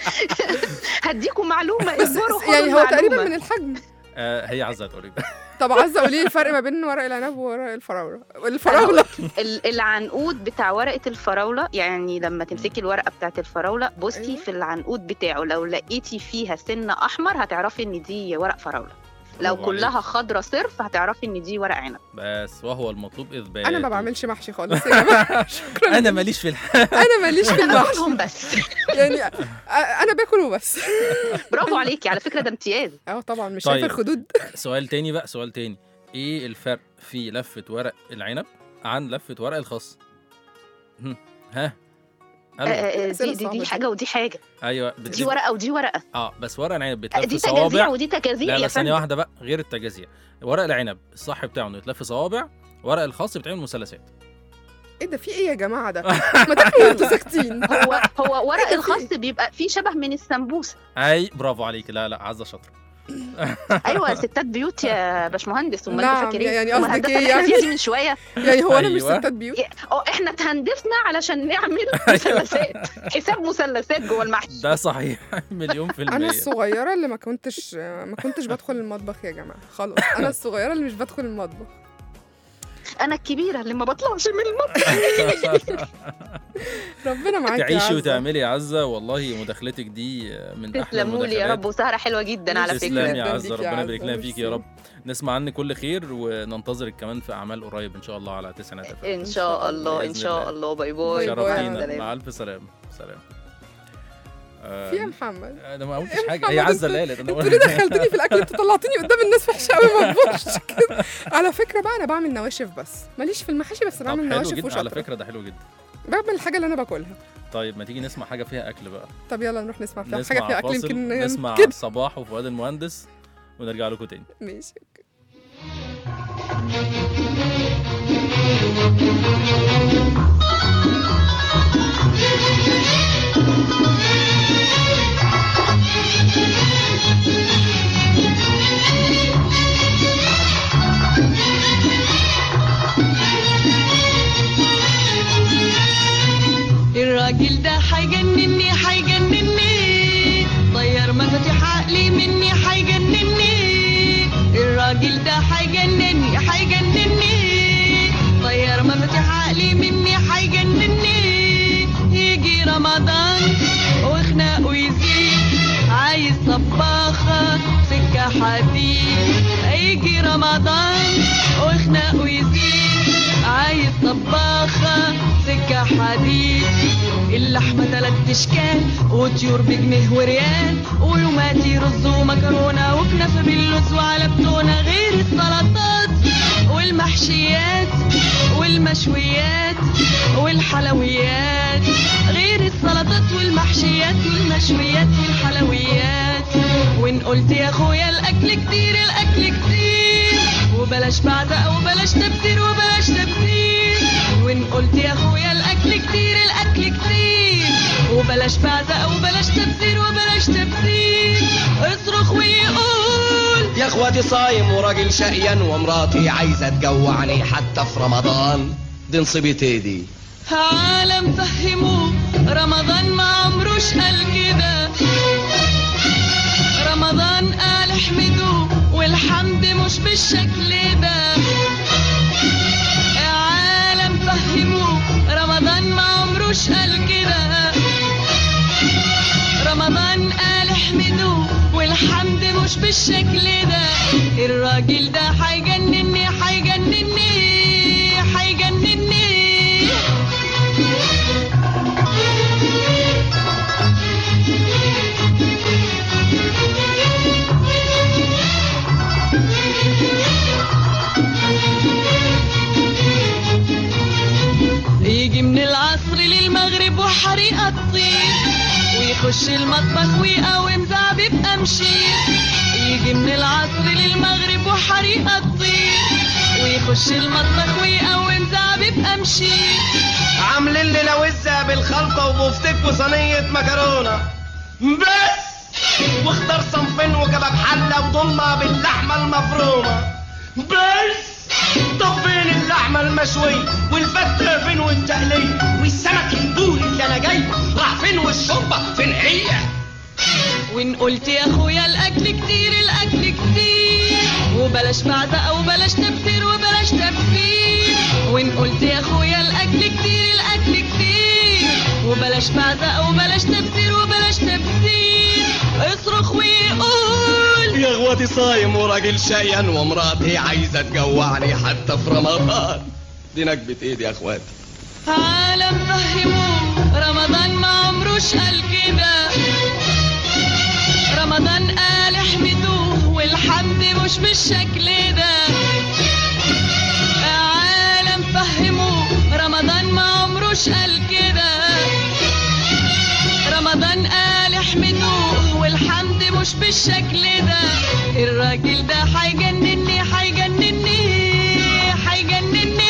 هديكم معلومه بس اصبروا خدوا يعني هو تقريبا المعلومة. من الحجم آه، هي عزه هتقولي طب عايزه قولي لي الفرق ما بين ورق العنب وورق الفراوله الفراوله ال- العنقود بتاع ورقه الفراوله يعني لما تمسكي الورقه بتاعت الفراوله بصي أيوة. في العنقود بتاعه لو لقيتي فيها سنه احمر هتعرفي ان دي ورق فراوله لو برافو عليك. كلها خضرة صرف هتعرفي ان دي ورق عنب بس وهو المطلوب اثبات انا ما بعملش محشي خالص يا جماعه شكرا انا ماليش في الح... انا ماليش في انا المحشي باكلهم بس يعني أ- انا باكل وبس برافو عليكي على فكره ده امتياز اه طبعا مش طيب. شايفه الخدود سؤال تاني بقى سؤال تاني ايه الفرق في لفه ورق العنب عن لفه ورق الخاص هم، ها آه، ألو. آه، أسئلة دي دي, صعبة دي دي. حاجه ودي حاجه ايوه دي بتلف... ورقه ودي ورقه اه بس ورق العنب آه، بيتلف دي صوابع تجازيع ودي تجازيع لا يا لا ثانيه فندم واحده بقى غير التجازيع ورق العنب الصح بتاعه انه يتلف صوابع ورق الخاص بيتعمل مثلثات ايه ده في ايه يا جماعه ده ما تاكلوا انتوا ساكتين هو هو ورق الخاص بيبقى فيه شبه من السمبوسه اي برافو عليك لا لا عزه شاطره ايوه ستات بيوت يا باشمهندس امال نعم، انتوا فاكرين يعني أم قصدك الهندسة إيه اللي احنا يعني؟ فيها دي من شويه يعني هو انا مش أيوة. ستات بيوت اه احنا تهندسنا علشان نعمل مثلثات حساب مثلثات جوه المحشي ده صحيح مليون في انا المية الصغيره اللي ما كنتش ما كنتش بدخل المطبخ يا جماعه خلاص انا الصغيره اللي مش بدخل المطبخ انا الكبيره اللي ما بطلعش من المطبخ ربنا معاك يا تعيشي عزة. وتعملي يا عزه والله مداخلتك دي من احلى تسلموا لي يا المداخلات. رب وسهره حلوه جدا على تسلمي فكره يا جداً عزه ليكي يا ربنا يبارك لنا عزة، فيك يا ميرسي. رب نسمع عنك كل خير وننتظرك كمان في اعمال قريب ان شاء الله على تسعينات FM. ان شاء الله ان بإذن شاء الله. الله باي باي باي باي. شرفتينا سلام. مع الف سلامه سلام آه، في يا محمد انا ما قلتش يا حاجه هي محمد، عزه اللي قالت انا انتوا ليه دخلتني في الاكل انتوا طلعتوني قدام الناس وحشه قوي ما تبصش كده على فكره بقى انا بعمل نواشف بس ماليش في المحاشي بس طب بعمل حلو نواشف جدا على وشطره فكره ده حلو جدا بعمل الحاجه اللي انا باكلها طيب ما تيجي نسمع حاجه فيها اكل بقى طب يلا نروح نسمع فيها حاجه نسمع فيها اكل فاصل يمكن نسمع كده صباح وفؤاد المهندس ونرجع لكم تاني ماشي اوكي الراجل ده حيجنني حيجنني طير مفاتيح عقلي مني حيجنني الراجل ده حيجنني حيجنني طير مفاتيح عقلي مني حيجنني يجي رمضان وخناقه يزيد عايز طباخة سكة حديد يجي رمضان وخناقه يزيد عايز طباخة سكة حديد اللي واللحمة تلات اشكال وطيور بجنيه وريال ولوماتي رز ومكرونة وكنافة باللوز وعلى بتونة غير السلطات والمحشيات والمشويات والحلويات غير السلطات والمحشيات والمشويات والحلويات وان قلت يا اخويا الاكل كتير الاكل كتير وبلاش بعزق وبلاش تبذير وبلاش تبذير وان قلت يا اخويا الاكل كتير الاكل كتير وبلاش بعزق وبلاش تبذير وبلاش تبذير اصرخ ويقول يا اخواتي صايم وراجل شقيان ومراتي عايزه تجوعني حتى في رمضان دي نصيبتي دي عالم فهموه رمضان ما عمروش قال كده رمضان قال احمدوه والحمد مش بالشكل ده يا عالم فهموه رمضان ما عمروش قال كده رمضان قال احمدوه والحمد مش بالشكل ده الراجل ده هيجنني هيجنني هيجنني يجي من العصر للمغرب وحريقة تطير ويخش المطبخ ويقاوم زعبيب أمشير يجي من العصر للمغرب وحريقة تطير ويخش المطبخ ويقاوم زعبيب أمشير عاملين لي لوزه بالخلطه وبفتك وصينيه مكرونه بس واختار صنفين وكباب حله وضمه باللحمه المفرومه بس طب فين اللحمه المشويه والفته فين والتقليه والسمك البوري اللي انا جاي راح فين والشوربه فين هي وان قلت يا اخويا الاكل كتير الاكل كتير وبلاش بعزق وبلاش تبذير وبلاش تبذير وان قلت يا اخويا الاكل كتير الاكل كتير وبلاش بعزق وبلاش تبذير وبلاش تبذير اصرخ ويقول يا اخواتي صايم وراجل شقيان ومراتي عايزه تجوعني حتى في رمضان دي نكبه ايدي يا اخواتي عالم فهموه رمضان ما عمروش قال كده رمضان قال احمدوه والحمد مش بالشكل ده عالم فهموه رمضان ما عمروش قال كده رمضان قال احمدوه والحمد مش بالشكل ده الراجل ده هيجنني هيجنني هيجنني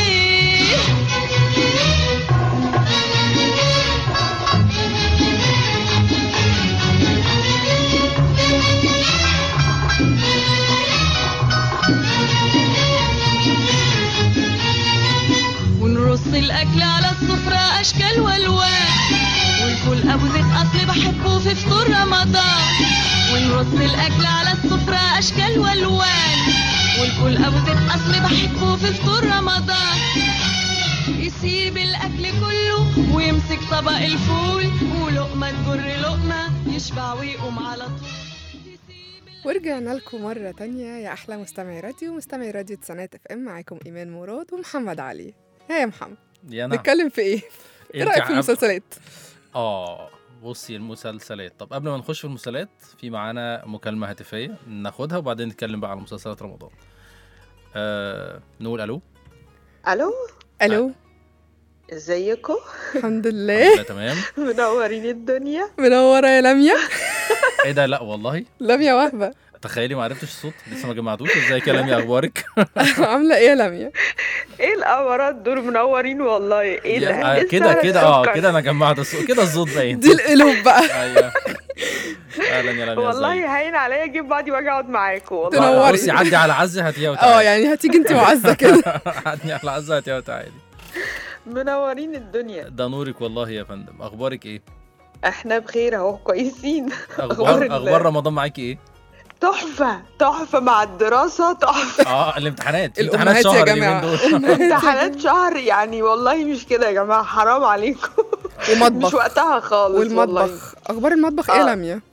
ونرص الاكل على السفرة اشكال والوان والفول ابو زيت اصلي بحبه في فطور رمضان ونرص الاكل على السفرة اشكال والوان والفول ابو زيت اصلي بحبه في فطور رمضان يسيب الاكل كله ويمسك طبق الفول ولقمة تجر لقمة يشبع ويقوم على طول ورجعنا لكم مرة تانية يا أحلى مستمعي راديو مستمعي راديو تسانات اف ام معاكم إيمان مراد ومحمد علي ها يا محمد يا نعم نتكلم في إيه؟ إيه انت رأيك في عم- المسلسلات؟ اه بصي المسلسلات طب قبل ما نخش في المسلسلات في معانا مكالمة هاتفية ناخدها وبعدين نتكلم بقى على مسلسلات رمضان آه نقول الو الو ألو ازيكم الحمد لله لا تمام منورين الدنيا منورة يا لميا ايه ده لا والله لميا وهبة تخيلي ما عرفتش الصوت لسه ما جمعتوش ازاي كلامي اخبارك عاملة إيه يا لميا؟ ايه الامارات دول منورين والله ايه ده يا- آه، لسه كده أنا كده اه سكر. كده انا جمعت الصوت كده الصوت باين دي القلوب بقى ايوه اهلا يا لميا والله ازيك؟ هين عليا اجيب بعضي واجي اقعد معاكم والله تنوري. بصي عدي على عزه هاتيها اه وتعالي يعني هتيجي انت وعزة كده عدي على عزه هاتيها وتعالي منورين الدنيا ده نورك والله يا فندم اخبارك ايه احنا بخير اهو كويسين أخبار اخبار ال- اخبار رمضان معاكي ايه تحفه تحفه مع الدراسه تحفه اه الامتحانات الأمهات امتحانات يا شهر جماعة. اليومين دول امتحانات شهر يعني والله مش كده يا جماعه حرام عليكم مش ومطبخ وقتها خالص والله والمطبخ أخبار المطبخ إيه يا آه. لميا؟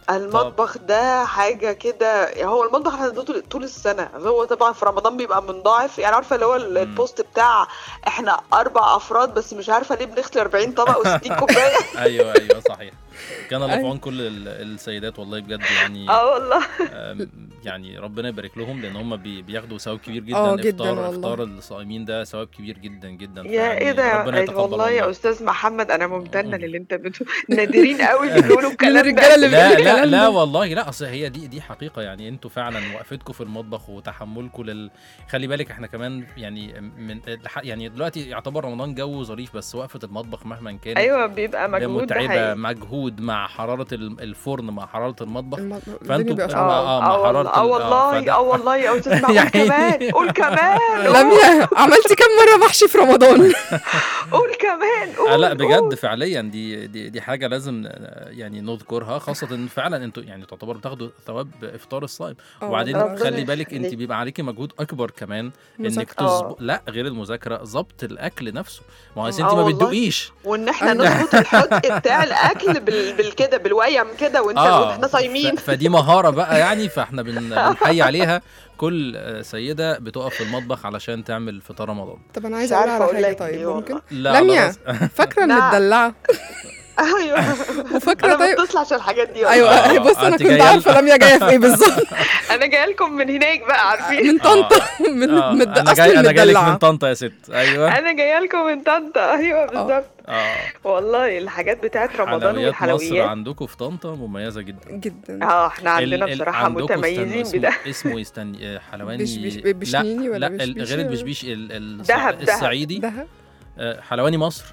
المطبخ ده حاجة كده يعني هو المطبخ احنا ده طول, طول السنة هو طبعا في رمضان بيبقى منضاعف يعني عارفة اللي هو ال- البوست بتاع احنا أربع أفراد بس مش عارفة ليه بنغسل 40 طبق و60 كوباية ايوه ايوه صحيح كان الله في أيوة. عون كل ال- السيدات والله بجد يعني اه والله آم، يعني ربنا يبارك لهم لان هم بي- بياخدوا ثواب كبير جدا آه، جداً افطار والله. افطار الصائمين ده ثواب كبير جدا جدا يا فيعني ايه ده ربنا يا يتقبل والله يا والله. استاذ محمد انا ممتنه للي انت بتقول نادرين قوي اللي بيقولوا من الكلام الرجاله ده اللي لا بيقولوا لا الكلام لا ده والله لا اصل هي دي دي حقيقه يعني انتوا فعلا وقفتكم في المطبخ وتحملكم لل خلي بالك احنا كمان يعني من الح- يعني دلوقتي يعتبر رمضان جو ظريف بس وقفه المطبخ مهما كان ايوه بيبقى هي مجهود ده متعبه حقيقي مجهود مع حراره ال- الفرن مع حراره المطبخ الم- فانتوا الدنيا بقى بقى- صعبة. آه، اه مع اه والله حرارة اه ال- آه، والله فده- اه والله يا استاذ يا قول عيني. كمان قول كمان قول- لميا عملتي كام مره محشي في رمضان قول كمان قول آه لا قول. بجد فعليا دي دي دي حاجه لازم آه، يعني نذكرها خاصه ان فعلا انتوا يعني تعتبروا بتاخدوا ثواب افطار الصائم آه، وبعدين ربنا خلي بالك انت يخليك. بيبقى عليكي مجهود اكبر كمان انك مذاكرة. تظبط لا غير المذاكره ظبط الاكل نفسه ما هو أصل آه. انت ما آه والله. بتدوقيش وان احنا أيوة. نظبط الحدق بتاع الاكل بال... بالكده بالويم كده وانت اه واحنا صايمين ف- فدي مهاره بقى يعني فاحنا بن- بنحيي عليها كل آه، سيده بتقف في المطبخ علشان تعمل فطار رمضان طب انا مش عايزه اقول عارفة على أقول حاجه لك طيب إيه والله. ممكن لا لميا. على رأس- فاكره نعم. المدلعه ايوه وفاكره انا طيب بتصل عشان الحاجات دي ايوه آه، هي بص انا أنت كنت جاية عارفه لميا جايه في ايه بالظبط انا جايه لكم من هناك بقى عارفين من طنطا من آه، من انا اصل جاي انا جاي لك من المدلعه طنطا يا ست ايوه انا جايه لكم من طنطا ايوه بالظبط اه والله الحاجات بتاعت رمضان حلويات مصر والحلويات عندكم في طنطا مميزه جدا جدا اه احنا عندنا ال- ال- بصراحه عندكم استنوا متميزين اسمه, بده اسمه يستني آه، حلواني بش- بش- بشنيني لا ولا لا ال- بشبيشي غير ولا- البشبيش ال- ال- دهب، دهب. الصعيدي ده آه، حلواني مصر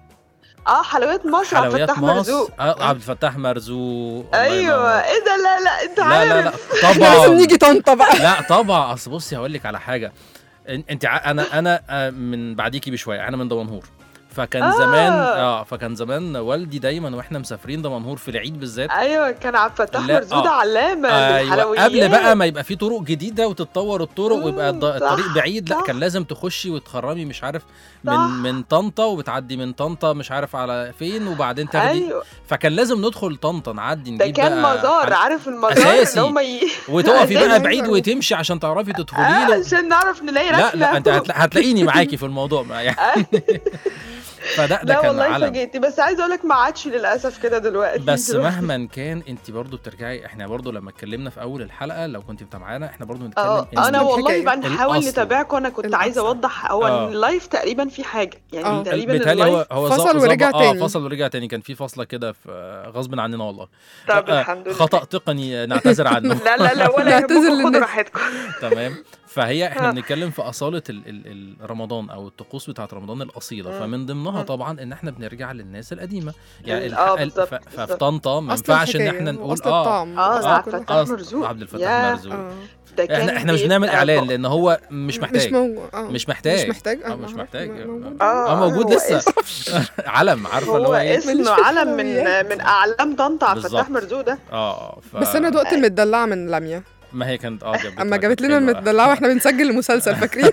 اه حلويات مصر عبد حلويات الفتاح مصر مرزوق آه، عبد الفتاح مرزوق الله ايوه ينور. ايه ده لا لا انت لا عارف لا لا احنا لازم طبعا نيجي طنطا بقى لا طبعا اصل بصي هقول لك على حاجه إن- انت ع- انا انا آه، من بعديكي بشويه انا من دمنهور فكان آه. زمان اه فكان زمان والدي دايما واحنا مسافرين دمنهور في العيد بالذات ايوه كان عبد الفتاح لا، مرزوق ده آه. علامه ايوه للحلويات قبل بقى ما يبقى في طرق جديده وتتطور الطرق مم، ويبقى الض- صح، الطريق بعيد لا صح. كان لازم تخشي وتخرمي مش عارف صح. من من طنطا وبتعدي من طنطا مش عارف على فين وبعدين تاخدي ايوه فكان لازم ندخل طنطا نعدي ده نجيب كان بقى مزار حل- عارف المزار أساسي. اللي هم ي... وتقفي بقى أساسي. بعيد وتمشي عشان تعرفي تدخلي آه، له عشان نعرف نلاقي لا ركنة. لا انت هتلا- هتلاقيني معاكي في الموضوع ما يعني فده ده لا كان والله علم فاجئتني بس عايزه اقول لك ما عادش للاسف كده دلوقتي بس دلوقتي. مهما كان انت برضو بترجعي احنا برضو لما اتكلمنا في اول الحلقه لو كنت متابعانا احنا برضو بنتكلم اه إن- انا والله الحكاية. بقى نحاول الأصل. نتابعكم انا كنت عايزه الأصل. اوضح هو آه. اللايف تقريبا في حاجه يعني آه. تقريبا بالتالي اللايف هو هو فصل ظ- ورجع ظبط- تاني. اه فصل ورجع تاني كان في فصله كده في آه، غصب عننا والله طب آه، الحمد لله خطا تقني نعتذر عنه لا لا لا ولا نعتذر يهمكم خدوا للناس. راحتكم تمام فهي احنا آه. بنتكلم في اصاله ال ال ال رمضان او الطقوس بتاعت رمضان الاصيله مم. فمن ضمنها مم. طبعا ان احنا بنرجع للناس القديمه يعني ال- آه، الح- ال- بالظبط، ف- ففي بالظبط. طنطا ما اصل ينفعش ان الحكايه احنا نقول اصل اه الطعم اه أصل ده كل عبد حاجة. الفتاح آه، مرزوق عبد الفتاح ياه، مرزوق اه ده كان احنا احنا مش بنعمل بيبقى اعلان بق- لان هو مش محتاج مش موجود اه مش محتاج مش محتاج اه مش ما- محتاج ما- موجود. اه اه موجود هو لسه اسم- علم عارفه اللي هو هو ايه ماليش اسمه في علم من الحلويات. من اعلام طنطا عبد الفتاح بالظبط. مرزوق ده اه ف... بس انا دقت المدلعه من لميا ما هي كانت اه جابت اما لك جابت لنا حلوة. المدلعه واحنا بنسجل المسلسل فاكرين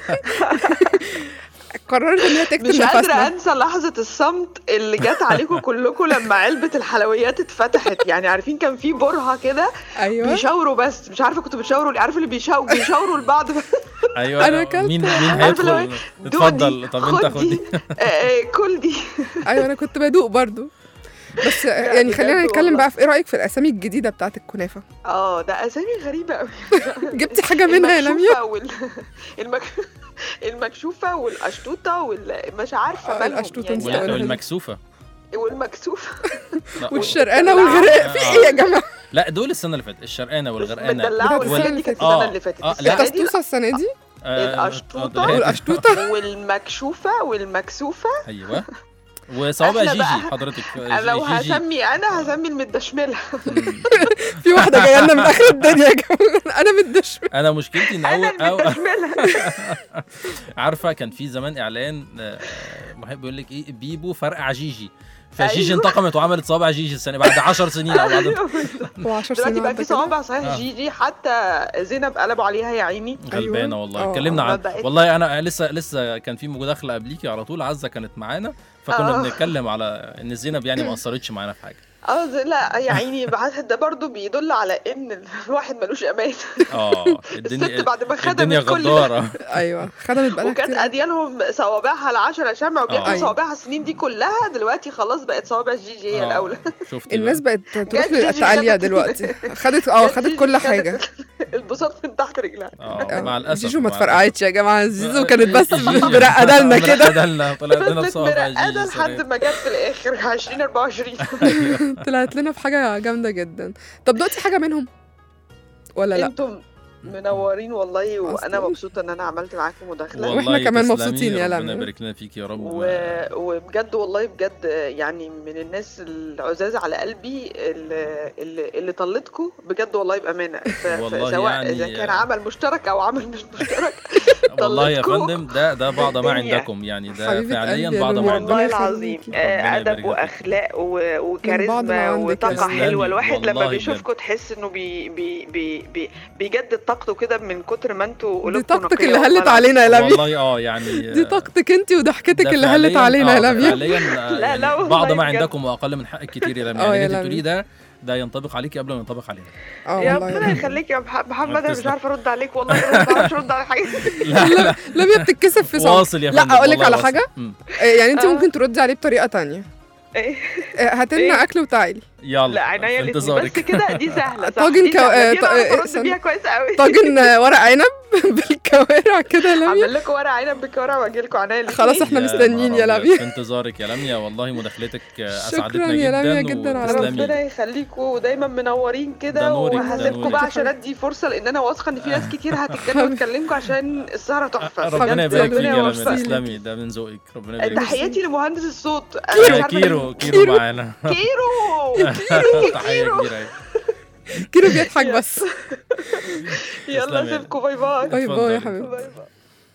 قررت ان هي تكتب مش قادرة نفسنا انسى لحظة الصمت اللي جت عليكم كلكم لما علبة الحلويات اتفتحت يعني عارفين كان في برهة كده ايوه بيشاوروا بس مش عارفة كنتوا بتشاوروا ليه عارف اللي بيشاوروا بيشاوروا لبعض ايوه أنا أكلت. مين مين عارفة اللي هو هيدخل إيه؟ اتفضل دي، طب انت خد خد دي آه، آه، كل دي ايوه انا كنت بدوق برضو بس يعني بجد خلينا نتكلم والله. بقى في ايه رايك في الاسامي الجديده بتاعت الكنافه اه ده اسامي غريبة قوي جبتي حاجه منها يا لميا المكشوفة وال... المك... المكشوفة والقشطوطة وال... مش عارفة آه، مالهم القشطوطة يعني نسيت أقولها. والمكسوفه والمكسوفة لا، والشرقانه والغرق في ايه يا جماعه لا دول السنه اللي فاتت الشرقانه والغرقانه مدلعة بتاعت والحاجات السنة دي كانت اللي السنة فاتت. اللي فاتت آه، السنة لا. دي القشطوطه السنه دي آه، القشطوطة آه، والقشطوطه والمكشوفة والمكسوفة ايوه وصوابع إحنا جيجي بقى- حضرتك أنا لو جيجي هسمي انا هسمي المدشملة مم. في واحده جايه لنا من اخر الدنيا يا جماعه انا متدش انا مشكلتي ان انا اول أول المدشملة عارفه كان في زمان اعلان آه، محب بيقول لك ايه بيبو فرقع جيجي فجيجي أيوة. انتقمت وعملت صوابع جيجي السنه بعد 10 سنين او بعد هو 10 دلوقتي سنين بقى عدى في كده. صوابع صحيح آه. جيجي حتى زينب قلبوا عليها يا عيني غلبانه أيوة. والله آه، اتكلمنا آه. عن بقت- والله انا لسه لسه كان في مداخله قبليكي على طول عزه كانت معانا فكنا آه. بنتكلم على ان زينب يعني ما اثرتش معانا في حاجه اه ده- لا يا عيني بعد- ده برضو بيدل على ان الواحد ملوش امان اه الست الدنيا بعد ما الدنيا خدمت كل ده غداره ايوه خدمت بقالها وكانت كتير اديانهم صوابعها العشرة شمع آه. وبياكلوا أيوة. صوابعها السنين دي كلها دلوقتي خلاص بقت صوابع جي جي هي آه، الاولى شفتي الناس بقى؟ بقت تروح جت جيجي للتعالية خدت- دلوقتي خدت اه جت خدت جيجي كل خدت حاجة البساط من تحت رجلها اه مع الاسف جيجو ما مع اتفرقعتش يا جماعة الأسف. زيزو كانت بس جيجي برقدة لنا كده مرقدة لنا طلعت لنا فضلت بصوابع مرقدة جيجي لحد سريع. ما جت في الاخر 2024 طلعت لنا في حاجة جامدة جدا طب دقتي حاجة منهم ولا لا انتم منورين والله وانا أصلاً. مبسوطه ان انا عملت معاكم مداخله والله وإحنا كمان تسلمي، مبسوطين يا ربنا لميا. يبارك لنا فيك يا رب و... وبجد والله بجد يعني من الناس العزاز على قلبي اللي, اللي, اللي طلتكم بجد والله بامانه ف... والله سواء يعني- اذا كان عمل مشترك او عمل مش مشترك والله يا طلتكم فندم ده ده بعض ما الدنيا. عندكم يعني ده حبيبة فعليا قلبي يا بعض ما لولو. عندكم والله ربنا العظيم يخليكي. آه، ربنا ادب يبارك فيك. واخلاق و... من بعض ما وكاريزما عندك يا وطاقه تسلمي. حلوه الواحد والله لما بجد. بيشوفكم تحس انه بي... بي... بي... بي... بيجدد طاقته كده من كتر ما انتوا دي قلوبكم طاقتك نقية اللي والله هلت العظيم. علينا يا لميا والله اه يعني دي طاقتك انت وضحكتك ده اللي هلت فعلياً- علينا آه، يا ده لميا فعليا آه، لا، يعني لا والله بعض ما بجد. عندكم واقل من حقك كتير يا لميا آه، يعني يا اللي لميا. بتقوليه ده ده ينطبق عليكي قبل ما ينطبق علينا اه يا والله ربنا يخليك يا مح- محمد انا مش تسلم. عارفه ارد عليك والله أنا ما بعرفش ارد على حاجه لا لا لميا بتتكسف في صوت واصل يا لا فندم اقول لك والله على واصل. حاجة مم. آه، يعني انت آه. ممكن تردي عليه بطريقة تانية ايه آه، هات لنا إيه؟ اكل وتعالي يلا لا عينيا في الاتنين بس انتظارك كده دي سهله صح طاجن دي كو- سهلة. دي آه، انا ط- عارفه آه، ارد استنى. بيها كويس قوي طاجن آه، ورق عنب بالكوارع كده يا لميا هعمل لكم ورق عنب بالكوارع واجي لكم عنايا الاتنين. خلاص احنا يا مستنيين يا نهار أبيض، لميا في انتظارك يا لميا والله مداخلتك آه، شكراً اسعدتنا يا جدا لميا جداً على وتسلمي. ربنا يخليكم ودايما منورين ده كده نورك، ده وهسيبكم نورك. بقى عشان ادي فرصه لان انا واثقه ان في ناس كتير هتتكلم وتكلمكم عشان السهره تحفه ربنا حبيبتي، يبارك فيك ربنا يا لميا يوفقك. تسلمي ده من ذوقك ربنا يبارك فيك تحياتي لمهندس الصوت أنا آه، مش عارفة كيرو مين- كيرو معانا كيرو تحيه كبيره أوي. كيلو بيضحك بس يلا تسلمي. سيبكم باي باي باي باي يا اتفضلي. حبيبي باي باي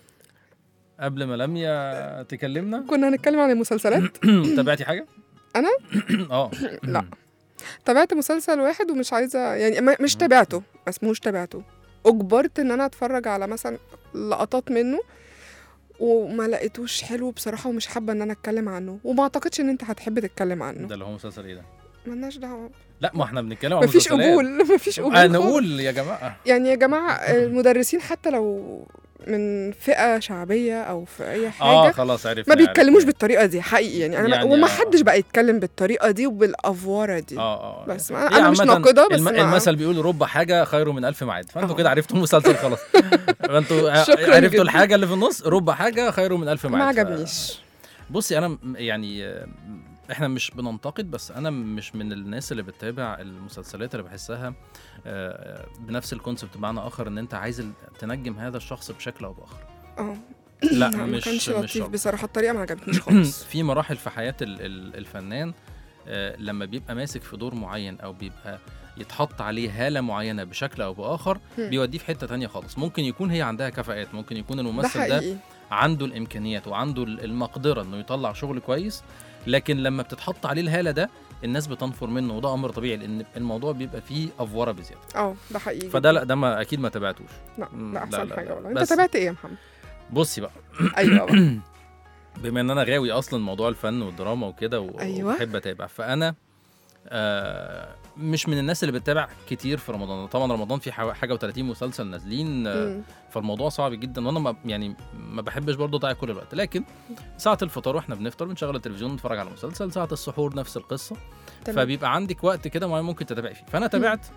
قبل ما لميا تكلمنا كنا هنتكلم عن المسلسلات تابعتي حاجه أنا؟ اه لا. تابعت مسلسل واحد ومش عايزه يعني ما- مش تابعته ما اسمهوش تابعته اجبرت ان انا اتفرج على مثلا لقطات منه وما لقيتوش حلو بصراحه ومش حابه ان انا اتكلم عنه وما اعتقدش ان انت هتحب تتكلم عنه ده اللي هو مسلسل ايه ده ملناش دعوه لا ما احنا بنتكلم عن مفيش مسلسلات. قبول مفيش قبول آه خالص. نقول يا جماعه يعني يا جماعه المدرسين حتى لو من فئه شعبيه او في اي حاجه اه خلاص عرفت ما بيتكلموش بالطريقه دي حقيقي يعني انا يعني وما آه. حدش بقى يتكلم بالطريقه دي وبالافوره دي اه اه بس هي انا, أنا مش عامةً ناقده بس الم... ما- المثل بيقول رب حاجه خير من الف معاد فانتوا آه. كده عرفتوا المسلسل خلاص فانتوا شكراً عرفتوا جداً. الحاجه اللي في النص رب حاجه خير من الف معاد ما ف- عجبنيش بصي انا م- يعني آه، احنا مش بننتقد بس انا مش من الناس اللي بتتابع المسلسلات اللي بحسها آه، بنفس الكونسبت بمعنى اخر ان انت عايز ال- تنجم هذا الشخص بشكل او باخر اه لا ما مش كانش مش لطيف شرط. بصراحه الطريقه ما عجبتنيش خالص في مراحل في حياه ال- ال- الفنان آه، لما بيبقى ماسك في دور معين او بيبقى يتحط عليه هاله معينه بشكل او باخر هم. بيوديه في حته تانية خالص ممكن يكون هي عندها كفاءات ممكن يكون ده الممثل ده, حقيقي عنده الامكانيات وعنده ال- المقدره انه يطلع شغل كويس لكن لما بتتحط عليه الهاله ده الناس بتنفر منه وده امر طبيعي لان الموضوع بيبقى فيه افوره بزياده اه ده حقيقي فده لا ده ما اكيد ما تابعتوش لا مم، ده لا، احسن لا، حاجه لا. والله انت بس- تابعت ايه يا محمد بصي بقى ايوه بقى بما ان انا غاوي اصلا موضوع الفن والدراما وكده و- أيوة. وبحب اتابع فانا آه مش من الناس اللي بتتابع كتير في رمضان طبعا رمضان في حوا- حاجه و30 مسلسل نازلين آه مم. فالموضوع صعب جدا وانا ما يعني ما بحبش برضه اضيع كل الوقت لكن ساعه الفطار واحنا بنفطر بنشغل التلفزيون نتفرج على مسلسل ساعه السحور نفس القصه تمام. فبيبقى عندك وقت كده معين ممكن تتابعي فيه فانا تابعت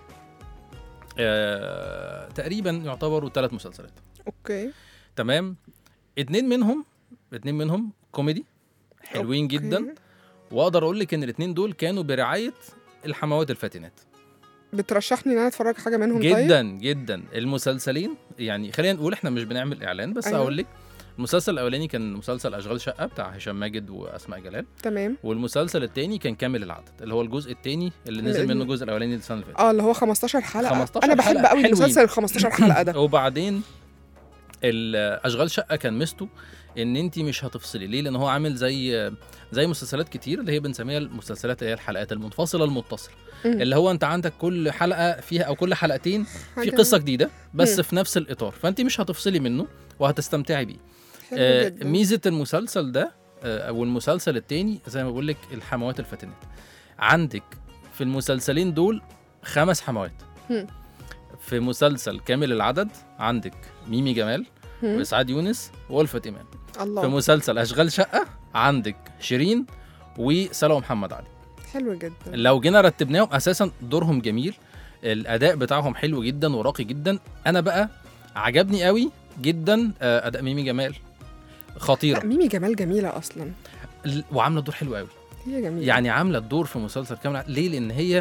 آه تقريبا يعتبروا ثلاث مسلسلات اوكي تمام اتنين منهم اتنين منهم كوميدي حلوين أوكي. جدا واقدر اقول لك ان الاتنين دول كانوا برعايه الحموات الفاتنات بترشحني ان انا اتفرج حاجه منهم طيب جدا جدا المسلسلين يعني خلينا نقول احنا مش بنعمل اعلان بس أيوة. هقول لك المسلسل الاولاني كان مسلسل اشغال شقه بتاع هشام ماجد واسماء جلال تمام والمسلسل الثاني كان كامل العدد اللي هو الجزء الثاني اللي نزل اللي- منه الجزء الاولاني السنه اللي فاتت اه اللي هو 15 حلقه 15 انا بحب حلقة قوي حلوين. المسلسل ال 15 حلقه ده وبعدين ال- اشغال شقه كان ميزته ان انت مش هتفصلي ليه لان هو عامل زي زي مسلسلات كتير اللي هي بنسميها المسلسلات اللي هي الحلقات المنفصله المتصله مم. اللي هو انت عندك كل حلقه فيها او كل حلقتين في حاجة قصه جديده بس مم. في نفس الاطار فانت مش هتفصلي منه وهتستمتعي بيه حلو آه جدا. ميزه المسلسل ده آه او المسلسل التاني زي ما بقول لك الحموات الفاتنات عندك في المسلسلين دول خمس حموات هم. في مسلسل كامل العدد عندك ميمي جمال هم. واسعاد يونس والفت ايمان في الله مسلسل اشغال شقه عندك شيرين وسلوى محمد علي حلو جدا لو جينا رتبناهم اساسا دورهم جميل الاداء بتاعهم حلو جدا وراقي جدا انا بقى عجبني قوي جدا آه، اداء ميمي جمال لا خطيره ميمي جمال جميله اصلا ال- وعامله دور حلو قوي هي جميله يعني عامله الدور في مسلسل كامل العدد. ليه لان هي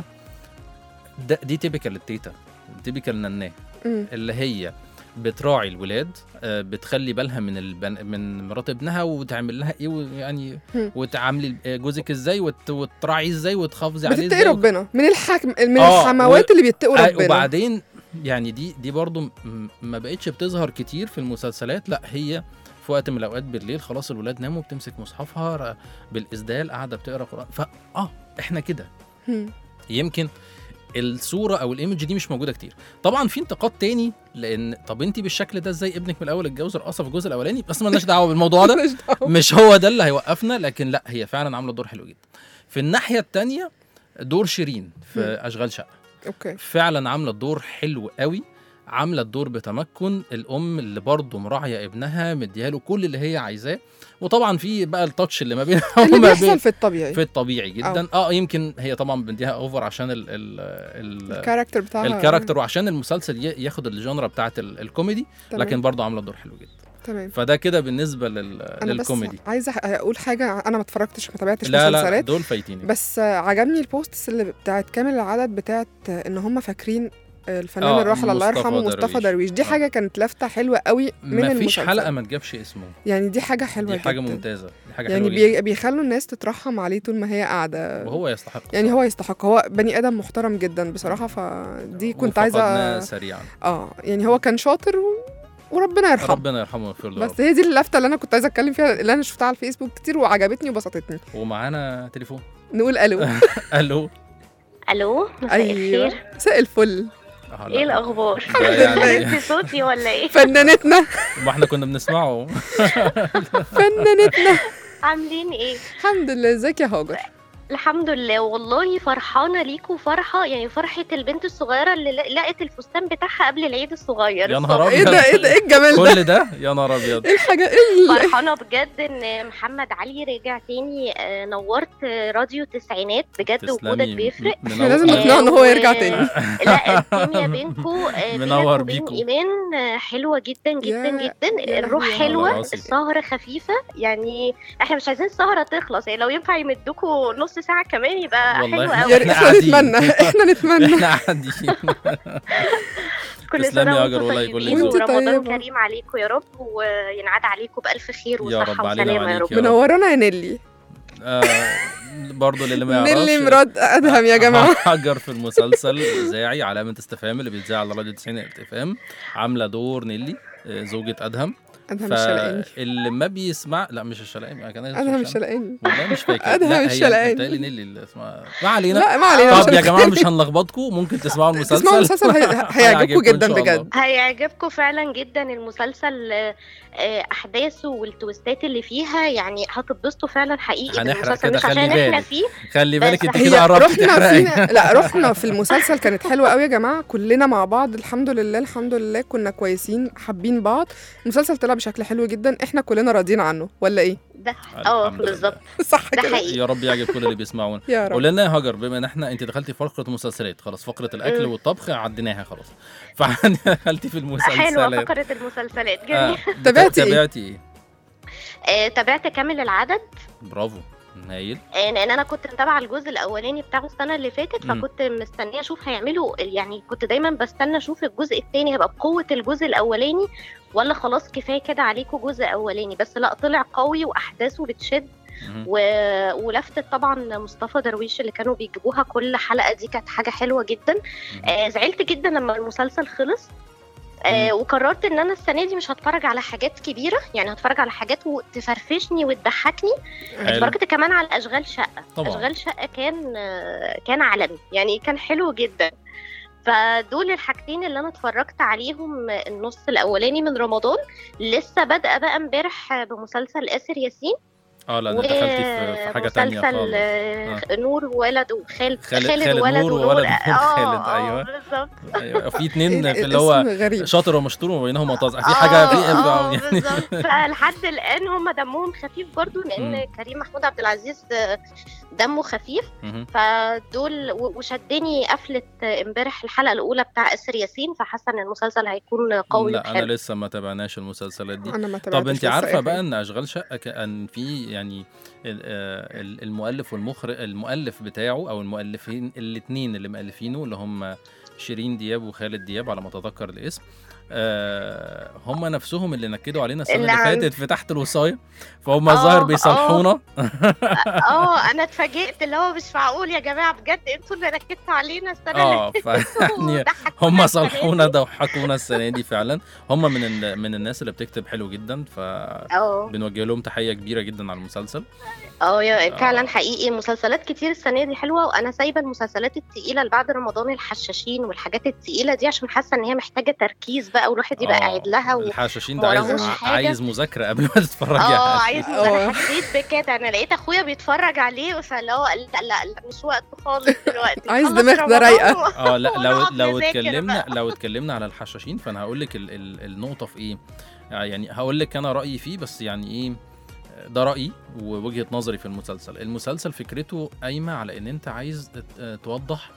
ده دي تيبيكال التيتا تيبيكال نناه مم. اللي هي بتراعي الولاد آه، بتخلي بالها من البن... من مرات ابنها وتعمل لها ايه ويعني هم. وتعاملي جوزك ازاي وت... وتراعيه ازاي وتحافظي عليه بتتقي ازاي ربنا من الحكم من آه، الحموات اللي بيتقوا آه، ربنا وبعدين يعني دي دي برضو م- ما بقتش بتظهر كتير في المسلسلات لا هي في وقت من الاوقات بالليل خلاص الولاد ناموا بتمسك مصحفها ر- بالاسدال قاعده بتقرا قران فا اه احنا كده هم. يمكن الصوره او الايمج دي مش موجوده كتير طبعا في انتقاد تاني لان طب انت بالشكل ده ازاي ابنك من الاول اتجوز رقصه في الجزء الاولاني بس مالناش دعوه بالموضوع ده مالناش دعوة. مش هو ده اللي هيوقفنا لكن لا هي فعلا عامله دور حلو جدا في الناحيه التانية دور شيرين في مم. اشغال شقه اوكي فعلا عامله الدور حلو قوي عامله الدور بتمكن الام اللي برضه مراعيه ابنها مدياله كل اللي هي عايزاه وطبعا في بقى التاتش اللي ما بينها اللي وما بيحصل بين في الطبيعي في الطبيعي جدا اه يمكن هي طبعا بديها اوفر عشان ال ال ال الكاركتر بتاعها الكاركتر وعشان المسلسل ي- ياخد الجنرا بتاعت ال- الكوميدي تمام. لكن برضه عامله دور حلو جدا تمام فده كده بالنسبه لل انا بس للكوميدي عايزه أح- اقول حاجه انا ما اتفرجتش ما تابعتش لا لا مسلسلات دول فايتيني بس عجبني البوستس اللي بتاعت كامل العدد بتاعت ان هم فاكرين الفنان آه، الراحل الله مصطفى يرحمه مصطفى درويش. درويش دي آه. حاجه كانت لافته حلوه قوي من مفيش المسلسل حلقه ما تجابش اسمه يعني دي حاجه حلوه دي حاجه جدا. ممتازه دي حاجه يعني حلوه جدا بي بيخلوا الناس تترحم عليه طول ما هي قاعده وهو يستحق يعني هو يستحق هو بني ادم محترم جدا بصراحه فدي كنت وفقدناه عايزه سريعا اه يعني هو كان شاطر و... وربنا يرحمه ربنا يرحمه ويغفر له يا بس هي دي اللفته اللي انا كنت عايزه اتكلم فيها اللي انا شفتها على الفيسبوك كتير وعجبتني وبسطتني رب. ومعانا تليفون نقول الو الو الو مساء ايوه الخير مساء الفل آه، لا. ايه الاخبار ده يعني نسي صوتي ولا ايه فنانتنا ما احنا كنا بنسمعه فنانتنا عاملين ايه الحمد لله ازيك يا هاجر الحمد لله والله فرحانه ليكوا فرحه يعني فرحه البنت الصغيره اللي ل- لقت الفستان بتاعها قبل العيد الصغير يا نهار ايه ابيض ده ايه ده ايه الجمال ده كل ده يا نهار ابيض ايه الحاجه ايه ال- فرحانه بجد ان محمد علي رجع تاني آه، نورت آه، راديو التسعينات بجد وجودك تسلمي بيفرق م- احنا لازم منور- نقنعه ان هو و- يرجع تاني لا الكيميا بينكو آه، بينك منور وبين بيكو. ايمان آه، حلوه جدا جدا يا- جدا يا الروح لهوي يا حلوه راسي. السهره خفيفه يعني احنا مش عايزين السهره تخلص يعني لو ينفع يمدوكوا نص ساعه كمان يبقى والله حلو إحنا- قوي يا ريت إحنا احنا قاعدين. نتمنى احنا نتمنى احنا قاعدين كل تسلمي سنه يا هاجر وانتم والله كل طيبين ذوق. وانت ورمضان طيبة. كريم عليكم يا رب وينعاد عليكم بالف خير يا رب وصحه علينا وسلامه يا وعليك رب يا رب. منورانا يا نيلي آه، برضه للي ما يعرفش نيلي مراد ادهم يا جماعه هاجر في المسلسل الاذاعي علامه استفهام اللي بيتذاع على راديو 90 اف ام عامله دور نيلي آه، زوجة ادهم ادهم الشلقاني فاللي ما بيسمع لا مش الشلقاني ما كان ادهم الشلقاني والله مش فاكر أدهم لا، هي الشلقاني. بتهيألي نيلي اللي اسمها ما علينا لا ما علينا طب مش يا جماعه مش هنلخبطكم ممكن تسمعوا المسلسل تسمعوا المسلسل هي- هيعجبكم هيعجبكم جدا إن شاء الله. بجد هيعجبكم فعلا جدا المسلسل آه، آه، احداثه والتويستات اللي فيها يعني هتتبسطوا فعلا حقيقي هنحرق بالمسلسل كده، مش خلي عشان احنا بالك. فيه خلي بالك انت هي كده قربت رحنا تحرقي فينا لا رحنا في المسلسل كانت حلوه قوي يا جماعه كلنا مع بعض الحمد لله الحمد لله كنا كويسين حابين بعض المسلسل طلع بشكل حلو جدا احنا كلنا راضيين عنه ولا ايه ده اه الحمد لله. بالظبط صح ده كده حقيقي يا رب يعجب كل اللي بيسمعونا يا رب قول لنا يا هاجر بما ان احنا انت دخلتي فقره مسلسلات خلاص فقره الاكل مم. والطبخ عديناها خلاص فدخلتي في المسلسلات حلوه فقره المسلسلات جميل آه، تابعتي إيه؟ تابعتي ايه آه، تابعت كامل العدد برافو هايل آه، لان انا كنت متابعه الجزء الاولاني بتاعه السنه اللي فاتت مم. فكنت مستنيه اشوف هيعملوا يعني كنت دايما بستنى اشوف الجزء الثاني هيبقى بقوه الجزء الاولاني ولا خلاص كفايه كده عليكم جزء اولاني بس لا طلع قوي واحداثه بتشد مهم. و... ولفتة طبعا مصطفى درويش اللي كانوا بيجيبوها كل حلقه دي كانت حاجه حلوه جدا آه زعلت جدا لما المسلسل خلص آه وقررت ان انا السنه دي مش هتفرج على حاجات كبيره يعني هتفرج على حاجات تفرفشني وتضحكني حلو. اتفرجت كمان على اشغال شقه طبعا اشغال شقه كان آه، كان عالمي يعني كان حلو جدا فدول الحاجتين اللي انا اتفرجت عليهم النص الاولاني من رمضان لسه بادئه بقى امبارح بمسلسل اسر ياسين اه لا ده دخلتي في في حاجه تانية ومسلسل خالص آه، نور وولد وخالد خالد- خالد, خالد ولد نور ونور وولد آه، نور خالد، آه، أيوة. بالظبط ايوه في اتنين إيه في ده؟ اللي هو اسم غريب شاطر ومشطور وبينهم مطاز في آه، حاجه في آه، يعني بالظبط فلحد الان هم دمهم خفيف برضو لان مم. كريم محمود عبد العزيز آه، دمه خفيف مهم. فدول و- وشدني قفله امبارح الحلقه الاولى بتاع اسر ياسين فحاسه ان المسلسل هيكون قوي لا انا وحلو لسه ما تابعناش المسلسلات دي انا ما طب تابعتش انت لسه عارفه أي بقى حاجة. ان اشغال شقه كان في يعني ال- آه، ال- المؤلف والمخرج المؤلف بتاعه او المؤلفين الاثنين اللي مؤلفينه اللي هم شيرين دياب وخالد دياب على ما اتذكر الاسم آه هم نفسهم اللي نكدوا علينا السنه اللي اللي عند- فاتت في تحت الوصايه فهم آه، الظاهر آه. بيصالحونا اه انا اتفاجئت اللي هو مش معقول يا جماعه بجد انتوا اللي ركزتوا علينا السنه اه اللي ف يعني ضحكونا هم السنة صالحونا دي. ضحكونا السنه دي فعلا هم من ال... من الناس اللي بتكتب حلو جدا ف اه بنوجه لهم تحيه كبيره جدا على المسلسل اه يا- آه. فعلا حقيقي مسلسلات كتير السنه دي حلوه وانا سايبه المسلسلات التقيله اللي بعد رمضان الحشاشين والحاجات التقيله دي عشان حاسه ان هي محتاجه تركيز بقى والواحد يبقى آه، قاعد لها و... الحشاشين ده عايز وراهوش ع- حاجة. عايز مذاكره قبل ما تتفرجي اه عليه. عايز آه. انا حسيت بكده انا لقيت اخويا بيتفرج عليه فاللي هو لا لا لا مش وقته خالص دلوقتي عايز خلص دماغ ده رمضان رايقة. و- اه لا لو ونقعد لو نذاكر اتكلمنا بقى. لو اتكلمنا على الحشاشين فانا هقول لك ال... ال... النقطه في ايه يعني هقول لك انا رايي فيه بس يعني ايه ده رايي ووجهه نظري في المسلسل المسلسل فكرته قايمه على ان انت عايز ت- توضح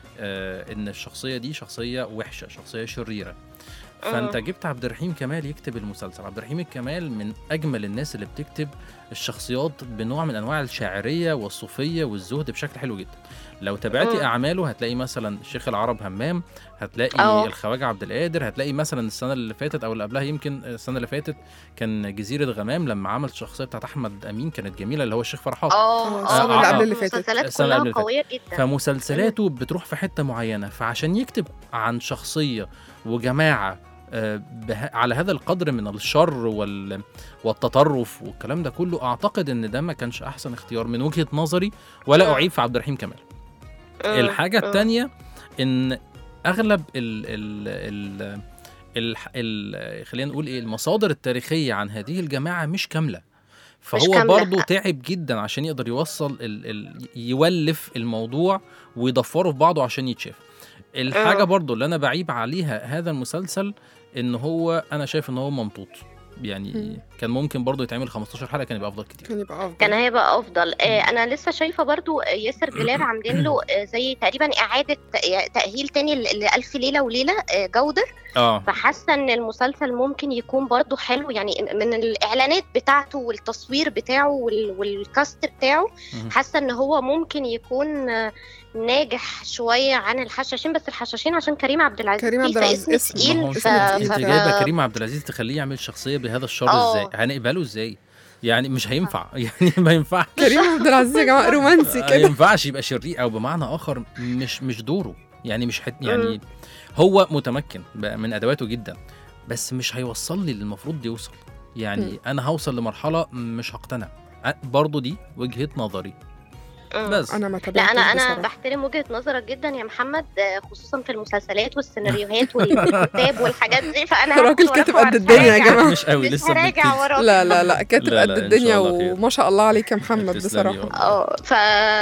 آه، ان الشخصيه دي شخصيه وحشه شخصيه شريره فانت جبت عبد الرحيم كمال يكتب المسلسل عبد الرحيم الكمال من اجمل الناس اللي بتكتب الشخصيات بنوع من انواع الشاعريه والصوفيه والزهد بشكل حلو جدا لو تابعتي مم. اعماله هتلاقي مثلا الشيخ العرب همام هتلاقي اه. الخواجه عبد القادر هتلاقي مثلا السنه اللي فاتت او اللي قبلها يمكن السنه اللي فاتت كان جزيره غمام لما عمل الشخصيه بتاعت احمد امين كانت جميله اللي هو الشيخ فرحات اه السنة اه اللي آه، قبل اللي فاتت. المسلسلات السنة اللي كلها قبل اللي قويه جدا فمسلسلاته بتروح في حته معينه فعشان يكتب عن شخصيه وجماعه آه، به- على هذا القدر من الشر وال... والتطرف والكلام ده كله اعتقد ان ده ما كانش احسن اختيار من وجهه نظري ولا مم. اعيب في عبد الرحيم كمال مم. الحاجه مم. الثانيه ان اغلب ال ال ال ال ال خلينا نقول ايه المصادر التاريخيه عن هذه الجماعه مش كامله فهو كاملة. برضه تعب جدا عشان يقدر يوصل ال ال يولف الموضوع ويضفره في بعضه عشان يتشاف الحاجه آه. برضه اللي انا بعيب عليها هذا المسلسل ان هو انا شايف ان هو ممطوط يعني مم. كان ممكن برضه يتعمل 15 حلقه كان يبقى افضل كتير كان يبقى افضل كان هيبقى افضل آه انا لسه شايفه برضو آه، ياسر جلال عاملين له آه، زي تقريبا اعاده ت- تاهيل تاني ل- لالف ليله وليله آه، جوده اه فحاسه ان المسلسل ممكن يكون برضو حلو يعني من الاعلانات بتاعته والتصوير بتاعه وال- والكاست بتاعه مهم. حاسه ان هو ممكن يكون آه، ناجح شويه عن الحشاشين بس الحشاشين عشان كريم عبد العزيز كريم عبد فيه العزيز اسم اسم- ما هو تقيل انت ف... اسم انت تقيل. جايبه كريم عبد العزيز تخليه يعمل شخصيه بهذا الشر آه. ازاي هنقبله ازاي يعني مش هينفع يعني ما ينفعش كريم عبد العزيز يا جماعه رومانسي ما كده ينفعش يبقى شرير او بمعنى اخر مش مش دوره يعني مش حت يعني هو متمكن بقى من ادواته جدا بس مش هيوصل لي اللي المفروض يوصل يعني مم. انا هوصل لمرحله مش هقتنع أ- برضه دي وجهه نظري مم. بس انا ما لا تابعتش انا انا بصراحة. بحترم وجهه نظرك جدا يا محمد آه، خصوصا في المسلسلات والسيناريوهات والكتاب والحاجات دي فانا راجل هاخد كاتب وراك قد الدنيا يا وهراجع. جماعة. مش قوي مش لسه هراجع بنبتدي. وراك لا لا لا كاتب لا، قد لا، إن الدنيا شاء الله خير. وما شاء الله عليك يا محمد تسلمي بصراحه والله. اه ف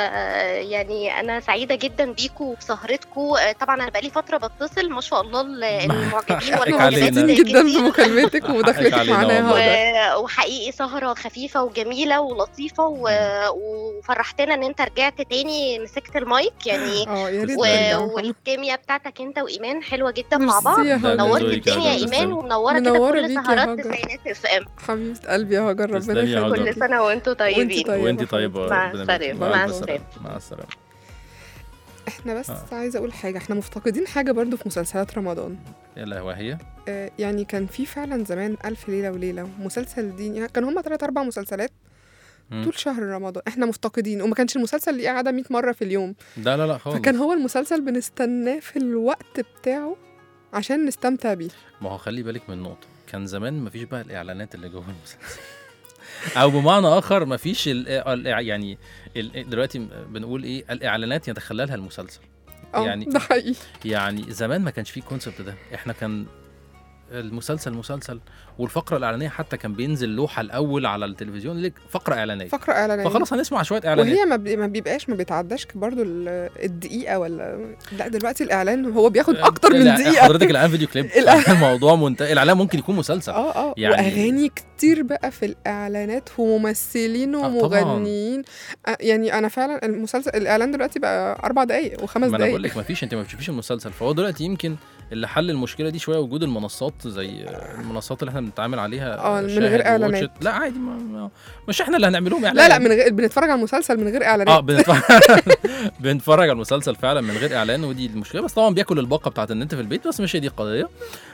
يعني انا سعيده جدا بيكوا وبسهرتكوا آه، طبعا انا بقالي فتره بتصل ما شاء الله ال- المعجبين حقك والمعجبات علينا. مبسوطين جدا كتير. بمكالمتك ومداخلتك علينا معانا يا والله. هدى و- وحقيقي سهرة خفيفة وجميلة ولطيفة و... وفرحتنا ان انت رجعت تاني مسكت المايك يعني اه يا ريت و... نرجع محمد. والكيمياء بتاعتك انت وايمان حلوه جدا مع ميرسي بعض يا ده هدى من نورت ذوقك يا الدنيا يا هدى، ايمان تسلمي. ومنوره كده منورة كل بيك يا سهرات هاجر. تسعينات اف ام حبيبه قلبي يا هاجر ربنا تسلمي يا هاجر. يخليكي كل سنه وانتم طيبين طيبة وانت حبيبتي. طيبه مع ربنا السلامة. يبارك. مع ألف السلامة. مع السلامه احنا بس آه. عايزه اقول حاجه احنا مفتقدين حاجه برضو في مسلسلات رمضان يلا وهي آه، يعني كان في فعلا زمان ألف ليلة وليلة مسلسل ديني يعني كان هما تلات أربع مسلسلات مم. طول شهر رمضان احنا مفتقدين وما كانش المسلسل ليه قاعدة 100 مرة في اليوم لا لا لا خالص فكان هو المسلسل بنستناه في الوقت بتاعه عشان نستمتع بيه ما هو خلي بالك من نقطة كان زمان مفيش بقى الإعلانات اللي جوه المسلسل أو بمعنى آخر مفيش ال ال يعني ال دلوقتي بنقول إيه الإعلانات يتخللها المسلسل اه يعني- ده حقيقي يعني زمان ما كانش فيه الكونسبت ده إحنا كان المسلسل مسلسل والفقره الاعلانيه حتى كان بينزل لوحه الاول على التلفزيون لك فقره اعلانيه فقره اعلانيه فخلاص هنسمع شويه اعلانات وهي ما, بي... ما بيبقاش ما بيتعداش برضو ال- الدقيقه ولا لا دلوقتي الاعلان هو بياخد اكتر من لا، دقيقه حضرتك الاعلان فيديو كليب الإعلان- الموضوع منتهي الاعلان ممكن يكون مسلسل اه اه يعني- واغاني كتير بقى في الاعلانات وممثلين آه، طبعاً. ومغنيين آه يعني انا فعلا المسلسل الاعلان دلوقتي بقى اربع دقايق وخمس ما انا بقول دقايق لك ما فيش انت ما بتشوفيش المسلسل فهو دلوقتي يمكن اللي حل المشكله دي شويه وجود المنصات زي المنصات اللي احنا بنتعامل عليها آه، من شاهد غير إعلانات. وواتشت. لا عادي ما ما مش احنا اللي هنعمل لهم اعلان لا لا من غير بنتفرج على المسلسل من غير اعلانات اه بنتفرج بنتفرج على المسلسل فعلا من غير اعلان ودي المشكله بس طبعا بياكل الباقه بتاعت النت في البيت بس مش هي دي القضيه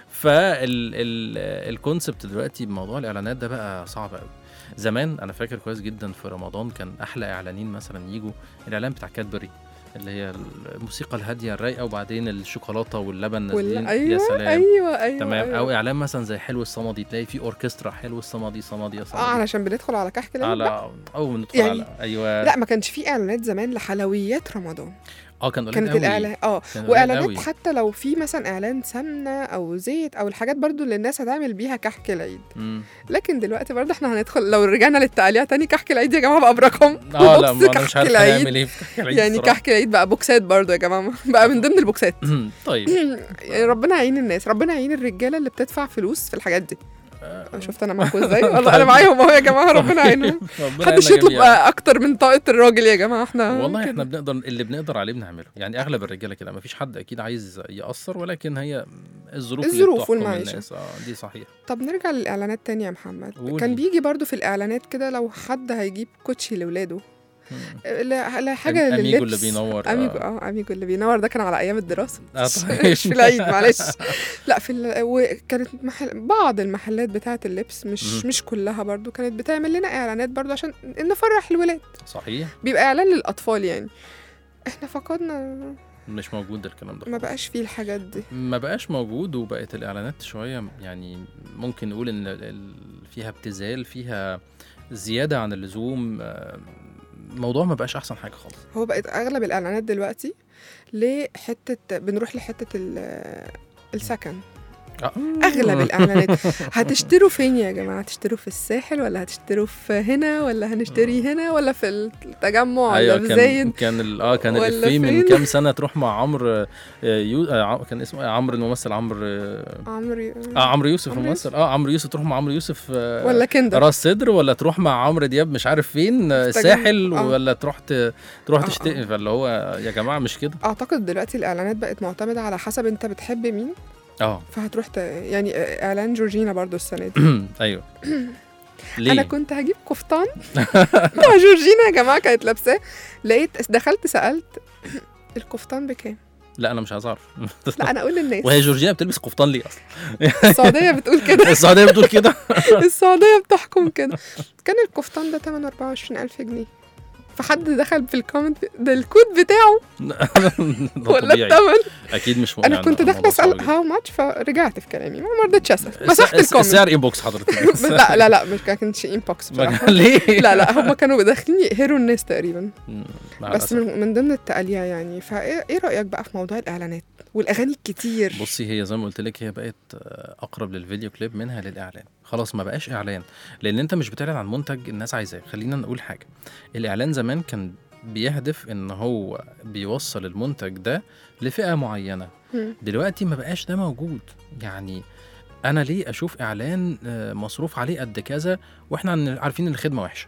فالكونسبت دلوقتي بموضوع الاعلانات ده بقى صعب قوي زمان انا فاكر كويس جدا في رمضان كان احلى اعلانين مثلا يجوا الاعلان بتاع كادبري اللي هي الموسيقى الهاديه الرايقه وبعدين الشوكولاته واللبن نازلين وال... يا ايوه سلام ايوه ايوه تمام أيوة. او اعلان مثلا زي حلو الصمدي تلاقي فيه اوركسترا حلو الصمدي صمدي يا اه صمدي علشان بندخل على كحك العيد بقى. على او بندخل يعني- على ايوه لا ما كانش في اعلانات زمان لحلويات رمضان اه كان قليل كانت قوي. الاعلان اه كان قليل واعلانات قوي. حتى لو في مثلا اعلان سمنه او زيت او الحاجات برضو اللي الناس هتعمل بيها كحك العيد مم. لكن دلوقتي برضو احنا هندخل لو رجعنا للتعليق تاني كحك العيد يا جماعه بقى برقم اه لا بوكس ما انا مش كحك عارف العيد. هنعمل ايه في كحك العيد يعني الصراحة. كحك العيد بقى بوكسات برضو يا جماعه بقى من ضمن البوكسات طيب يعني ربنا يعين الناس ربنا يعين الرجاله اللي بتدفع فلوس في الحاجات دي آه، شفت انا معاكم ازاي والله انا معاهم اهو يا جماعه ربنا يعينهم ربنا محدش يعيننا يطلب جميعاً. اكتر من طاقه الراجل يا جماعه احنا والله كده. احنا بنقدر اللي بنقدر عليه بنعمله يعني اغلب الرجاله كده ما فيش حد اكيد عايز يقصر ولكن هي الظروف اللي الظروف بتحكم والمعيشة. الناس اه دي صحيح طب نرجع للاعلانات تاني يا محمد قولي. كان بيجي برضو في الاعلانات كده لو حد هيجيب كوتشي لاولاده مم. لا لا حاجه أم- لللبس أميجو اللي بينور، اميجو آه. اه اميجو اللي بينور ده كان على ايام الدراسه آه، مش طيب. مش في العيد معلش لا في ال... وكانت محل... بعض المحلات بتاعه اللبس مش مم. مش كلها برضو كانت بتعمل لنا اعلانات برضو عشان نفرح الولاد صحيح بيبقى اعلان للاطفال يعني احنا فقدنا مش موجود الكلام ده ما بقاش فيه الحاجات دي ما بقاش موجود وبقت الاعلانات شويه يعني ممكن نقول ان ال- فيها ابتذال فيها زياده عن اللزوم آه، الموضوع ما بقاش احسن حاجه خالص هو بقت اغلب الاعلانات دلوقتي لحته بنروح لحته ال- السكن آه. اغلب الاعلانات هتشتروا فين يا جماعه هتشتروا في الساحل ولا هتشتروا في هنا ولا هنشتري هنا ولا في التجمع ولا ايوه في كان زايد كان ال- اه كان ولا الافيه من فين؟ كام سنه تروح مع عمرو آه، يو... آه، عم- كان اسمه إيه؟ عمرو الممثل عمرو اه عمرو آه، عمرو يوسف عمرو الممثل اه عمرو يوسف تروح مع عمرو يوسف آه، ولا كندر راس صدر ولا تروح مع عمرو دياب مش عارف فين آه، في تجمع. الساحل آه. ولا تروح ت... تروح آه، تشتري فاللي هو يا جماعه مش كده اعتقد دلوقتي الاعلانات بقت معتمده على حسب انت بتحب مين اه فهتروح ت... يعني اعلان جورجينا برضو السنه دي ايوه انا ليه كنت هجيب قفطان مع جورجينا يا جماعه كانت لابساه لقيت دخلت سالت القفطان بكام لا انا مش عايز اعرف لا انا اقول للناس وهي جورجينا بتلبس قفطان ليه اصلا السعوديه بتقول كده السعوديه بتقول كده السعوديه بتحكم كده كان القفطان ده 8 24000 جنيه فحد دخل في الكومنت ده الكود بتاعه ده ولا طبيعي الثمن اكيد مش انا يعني كنت داخله الموضوع صعب اسال جدا. هاو ماتش فرجعت في كلامي ما رضيتش اسال مسحت الس- الكومنت السعر انبوكس حضرتك بس. لا لا لا مش كانش انبوكس ما بصراحه كان- ليه لا لا هم كانوا داخلين يقهروا الناس تقريبا مم، مع بس الأسف. من, من ضمن التقاليع يعني فايه إيه رايك بقى في موضوع الاعلانات والاغاني الكتير بصي هي زي ما قلت لك هي بقت آه، اقرب للفيديو كليب منها للاعلان خلاص ما بقاش اعلان لان انت مش بتعلن عن منتج الناس عايزاه خلينا نقول حاجه الاعلان زمان كان بيهدف ان هو بيوصل المنتج ده لفئه معينه مم. دلوقتي ما بقاش ده موجود يعني انا ليه اشوف اعلان آه، مصروف عليه قد كذا واحنا عن- عارفين ان الخدمه وحشه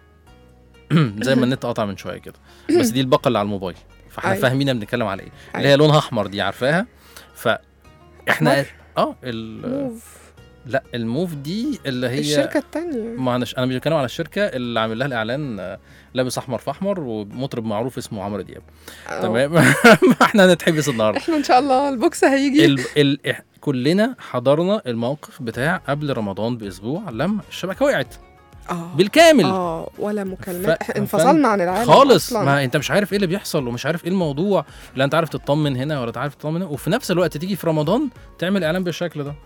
زي ما النت قطع من شويه كده بس دي الباقه اللي على الموبايل فاحنا أيوة. فاهمين بنتكلم على ايه اللي أيوة. هي لونها احمر دي عارفاها فاحنا أحمر؟ اه ال... موف لا الموف دي اللي هي الشركه التانية ما أنا انا مش بتكلم على الشركه اللي عامل لها الاعلان آه، لابس احمر في احمر ومطرب معروف اسمه عمرو دياب أو- تمام احنا هنتحبس النهارده احنا ان شاء الله البوكس هيجي ال... ال... إح- كلنا حضرنا الموقف بتاع قبل رمضان باسبوع لما الشبكه وقعت اه بالكامل اه ولا مكالمات ف- إحنا انفصلنا عن العالم خالص أصلاً. ما انت مش عارف ايه اللي بيحصل ومش عارف ايه الموضوع لا انت عارف تطمن هنا ولا تعرف تطمن هنا وفي نفس الوقت تيجي في رمضان تعمل اعلان بالشكل ده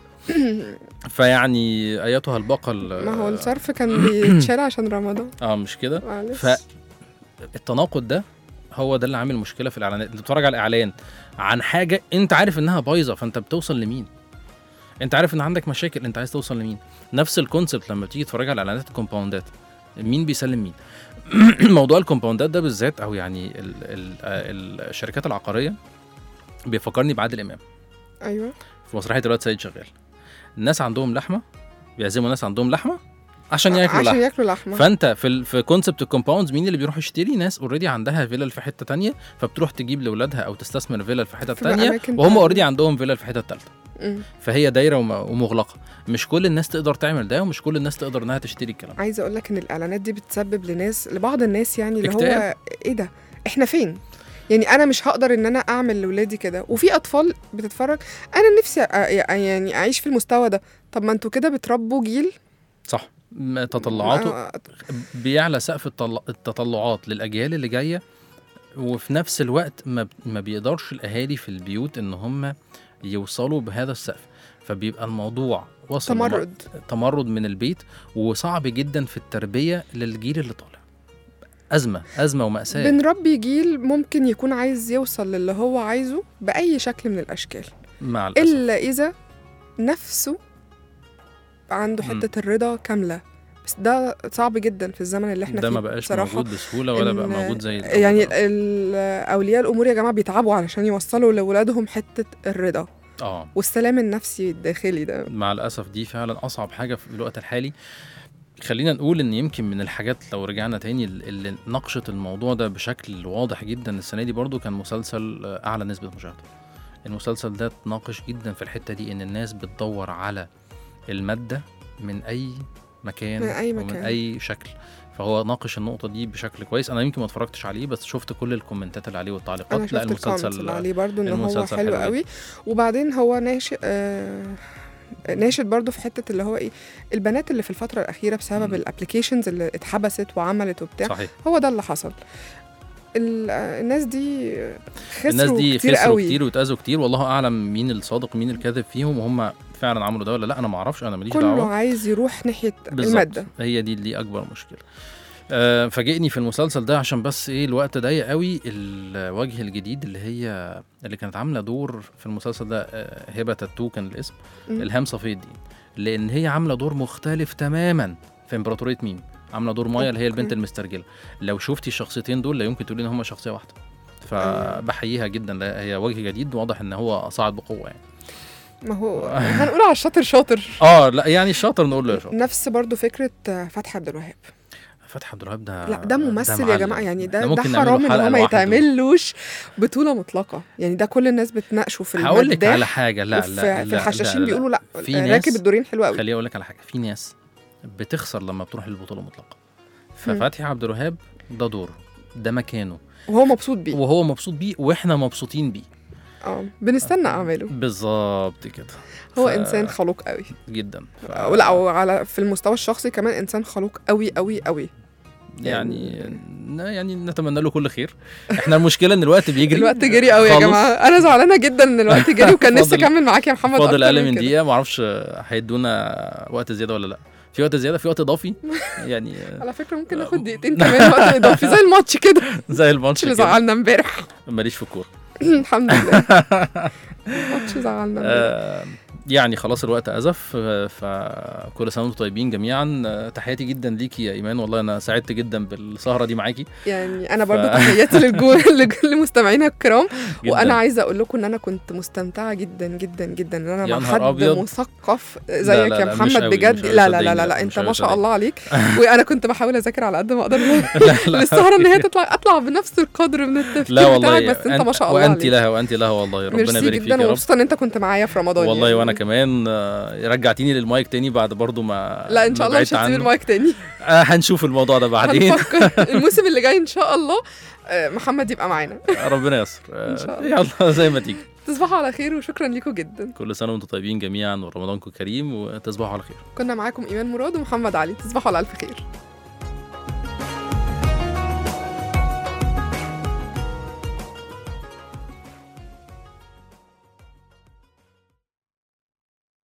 فيعني ايتها الباقه ال- ما هو الصرف كان بيتشال عشان رمضان اه مش كده معلش فالتناقض ده هو ده اللي عامل مشكله في الاعلانات انت بتتفرج على اعلان عن حاجه انت عارف انها بايظه فانت بتوصل لمين انت عارف ان عندك مشاكل انت عايز توصل لمين نفس الكونسبت لما تيجي تتفرج على اعلانات الكومباوندات مين بيسلم مين موضوع الكومباوندات ده بالذات او يعني ال ال ال الشركات العقاريه بيفكرني بعادل امام ايوه في مسرحيه الواد سيد شغال الناس عندهم لحمه بيعزموا ناس عندهم لحمه عشان ياكلوا عشان لحمه ياكلوا لحمه فانت في ال في كونسبت الكومباوندز مين اللي بيروح يشتري ناس اوريدي عندها فيلل في حته تانية فبتروح تجيب لاولادها او تستثمر فيلل في حته في تانية أماكن وهم تانية. اوريدي عندهم فيلل في حته تالتة مم. فهي دايره وم- ومغلقه مش كل الناس تقدر تعمل ده ومش كل الناس تقدر انها تشتري الكلام عايزه اقول لك ان الاعلانات دي بتسبب لناس لبعض الناس يعني اللي هو اكتئاب. ايه ده احنا فين يعني انا مش هقدر ان انا اعمل لاولادي كده وفي اطفال بتتفرج انا نفسي أ- يعني اعيش في المستوى ده طب ما انتوا كده بتربوا جيل صح م- تطلعاته آه، بيعلى سقف الطل- التطلعات للاجيال اللي جايه وفي نفس الوقت ما, ب- ما بيقدرش الاهالي في البيوت ان هم يوصلوا بهذا السقف فبيبقى الموضوع وصل لم- تمرد تمرد من البيت وصعب جدا في التربيه للجيل اللي طالع ازمه ازمه وماساه بنربي جيل ممكن يكون عايز يوصل للي هو عايزه باي شكل من الاشكال مع الاسف الا اذا نفسه عنده مم. حته الرضا كامله بس ده صعب جدا في الزمن اللي احنا ده فيه ما بقاش بصراحة. موجود بسهوله ولا بقى إن- موجود زي الأول. يعني ال- ال- اولياء الامور يا جماعه بيتعبوا علشان يوصلوا لاولادهم حته الرضا اه والسلام النفسي الداخلي ده مع الاسف دي فعلا اصعب حاجه في الوقت الحالي خلينا نقول ان يمكن من الحاجات لو رجعنا تاني اللي ناقشت الموضوع ده بشكل واضح جدا السنه دي برضو كان مسلسل آه، اعلى نسبه مشاهده المسلسل ده اتناقش جدا في الحته دي ان الناس بتدور على الماده من اي مكان من أي ومن مكان. اي شكل فهو ناقش النقطه دي بشكل كويس انا يمكن ما اتفرجتش عليه بس شفت كل الكومنتات اللي عليه والتعليقات انا شفت الكومنتس اللي عليه برضو ان هو المسلسل حلو حلو قوي وبعدين هو ناشئ آه ناشد برضو في حته اللي هو ايه البنات اللي في الفتره الاخيره بسبب مم. الابلكيشنز اللي اتحبست وعملت وبتاع صحيح هو ده اللي حصل ال- آه، الناس دي خسروا الناس دي كتير خسروا قوي كتير واتأذوا كتير والله اعلم مين الصادق مين الكاذب فيهم وهم فعلا عملوا ده ولا لا انا ما اعرفش انا ماليش كله دعوه عايز يروح ناحيه بالظبط. الماده هي دي اللي اكبر مشكله آه، فاجئني في المسلسل ده عشان بس ايه الوقت ضيق قوي الوجه الجديد اللي هي اللي كانت عامله دور في المسلسل ده آه، هبه تاتو كان الاسم مم. الهام صفي الدين لان هي عامله دور مختلف تماما في امبراطوريه ميم عامله دور مايا اللي هي البنت أوكي. المسترجله لو شفتي الشخصيتين دول لا يمكن تقولي ان هما شخصيه واحده أيوة. فبحييها جدا لا هي وجه جديد واضح ان هو صاعد بقوه يعني ما هو هنقول على الشاطر شاطر اه لا يعني الشاطر نقول له يا شاطر نفس برضو فكره آه، فتحي عبد الوهاب فتحي عبد الوهاب ده لا ده ممثل يا معلم. جماعه يعني ده ده, ممكن نعمله حرام ان حلقة هو ما لوحده. يتعملوش بطوله مطلقه يعني ده كل الناس بتناقشه في هقول لك المداح على حاجه لا وفي- لا في لا الحشاشين لا لا. بيقولوا لا في راكب ناس- الدورين حلو قوي خليني اقول لك على حاجه في ناس بتخسر لما بتروح للبطوله المطلقه ففتحي عبد الوهاب ده دوره ده مكانه وهو مبسوط بيه وهو مبسوط بيه واحنا مبسوطين بيه اه بنستنى اعماله بالظبط كده هو ف- انسان خلوق قوي جدا ف... ولا وعلى في المستوى الشخصي كمان انسان خلوق قوي قوي قوي يعني ن- يعني نتمنى له كل خير احنا المشكله ان الوقت بيجري الوقت جري قوي يا خالص. جماعه انا زعلانه جدا ان الوقت جري وكان نفسي فاضل- اكمل معاك يا محمد فاضل أكتر اقل من من كده. دقيقه معرفش هيدونا وقت زياده ولا لا في وقت زياده في وقت اضافي يعني على فكره ممكن ناخد دقيقتين كمان وقت اضافي زي الماتش كده زي الماتش اللي كده زعلنا امبارح ماليش في الكوره الحمد لله الماتش زعلنا امبارح آه، يعني خلاص الوقت أزف آه، فكل سنة وانتم طيبين جميعا آه، تحياتي جدا ليكي يا إيمان والله أنا سعدت جدا بالسهرة دي معاكي يعني انا برضو تحياتي للجول لمستمعينا الكرام جدا. وانا عايزه اقول لكم ان انا كنت مستمتعه جدا جدا جدا ان انا يا مع نهار حد أبيض. مثقف لا، زيك لا، يا لا، مش محمد قوي، بجد مش قوي، لا لا لا صدقيني، لا, لا، لا مش انت قوي، ما شاء صدقيني. الله عليك وانا كنت بحاول اذاكر على قد ما اقدر لا، لا. للسهره ان هي تطلع اطلع بنفس القدر من التفكير لا والله بتاعك بس انت ما شاء الله وأنت عليك لها وأنت لها والله ربنا ميرسي يبارك فيك جدا يا رب ومبسوطه ان انت كنت معايا في رمضان والله يعني. وأنا كمان آه، رجعتيني للمايك تاني بعد برضو ما لا ان ما شاء الله مش بعدت هتسيب عنه. المايك تاني آه، هنشوف الموضوع ده بعدين هنفكر الموسم اللي جاي ان شاء الله آه، محمد يبقى معانا ربنا يستر آه، إن شاء الله. يلا زي ما تيجي تصبحوا على خير وشكرا لكم جدا كل سنة وانتم طيبين جميعا ورمضانكم كريم وتصبحوا على خير كنا معاكم ايمان مراد ومحمد علي تصبحوا على الف خير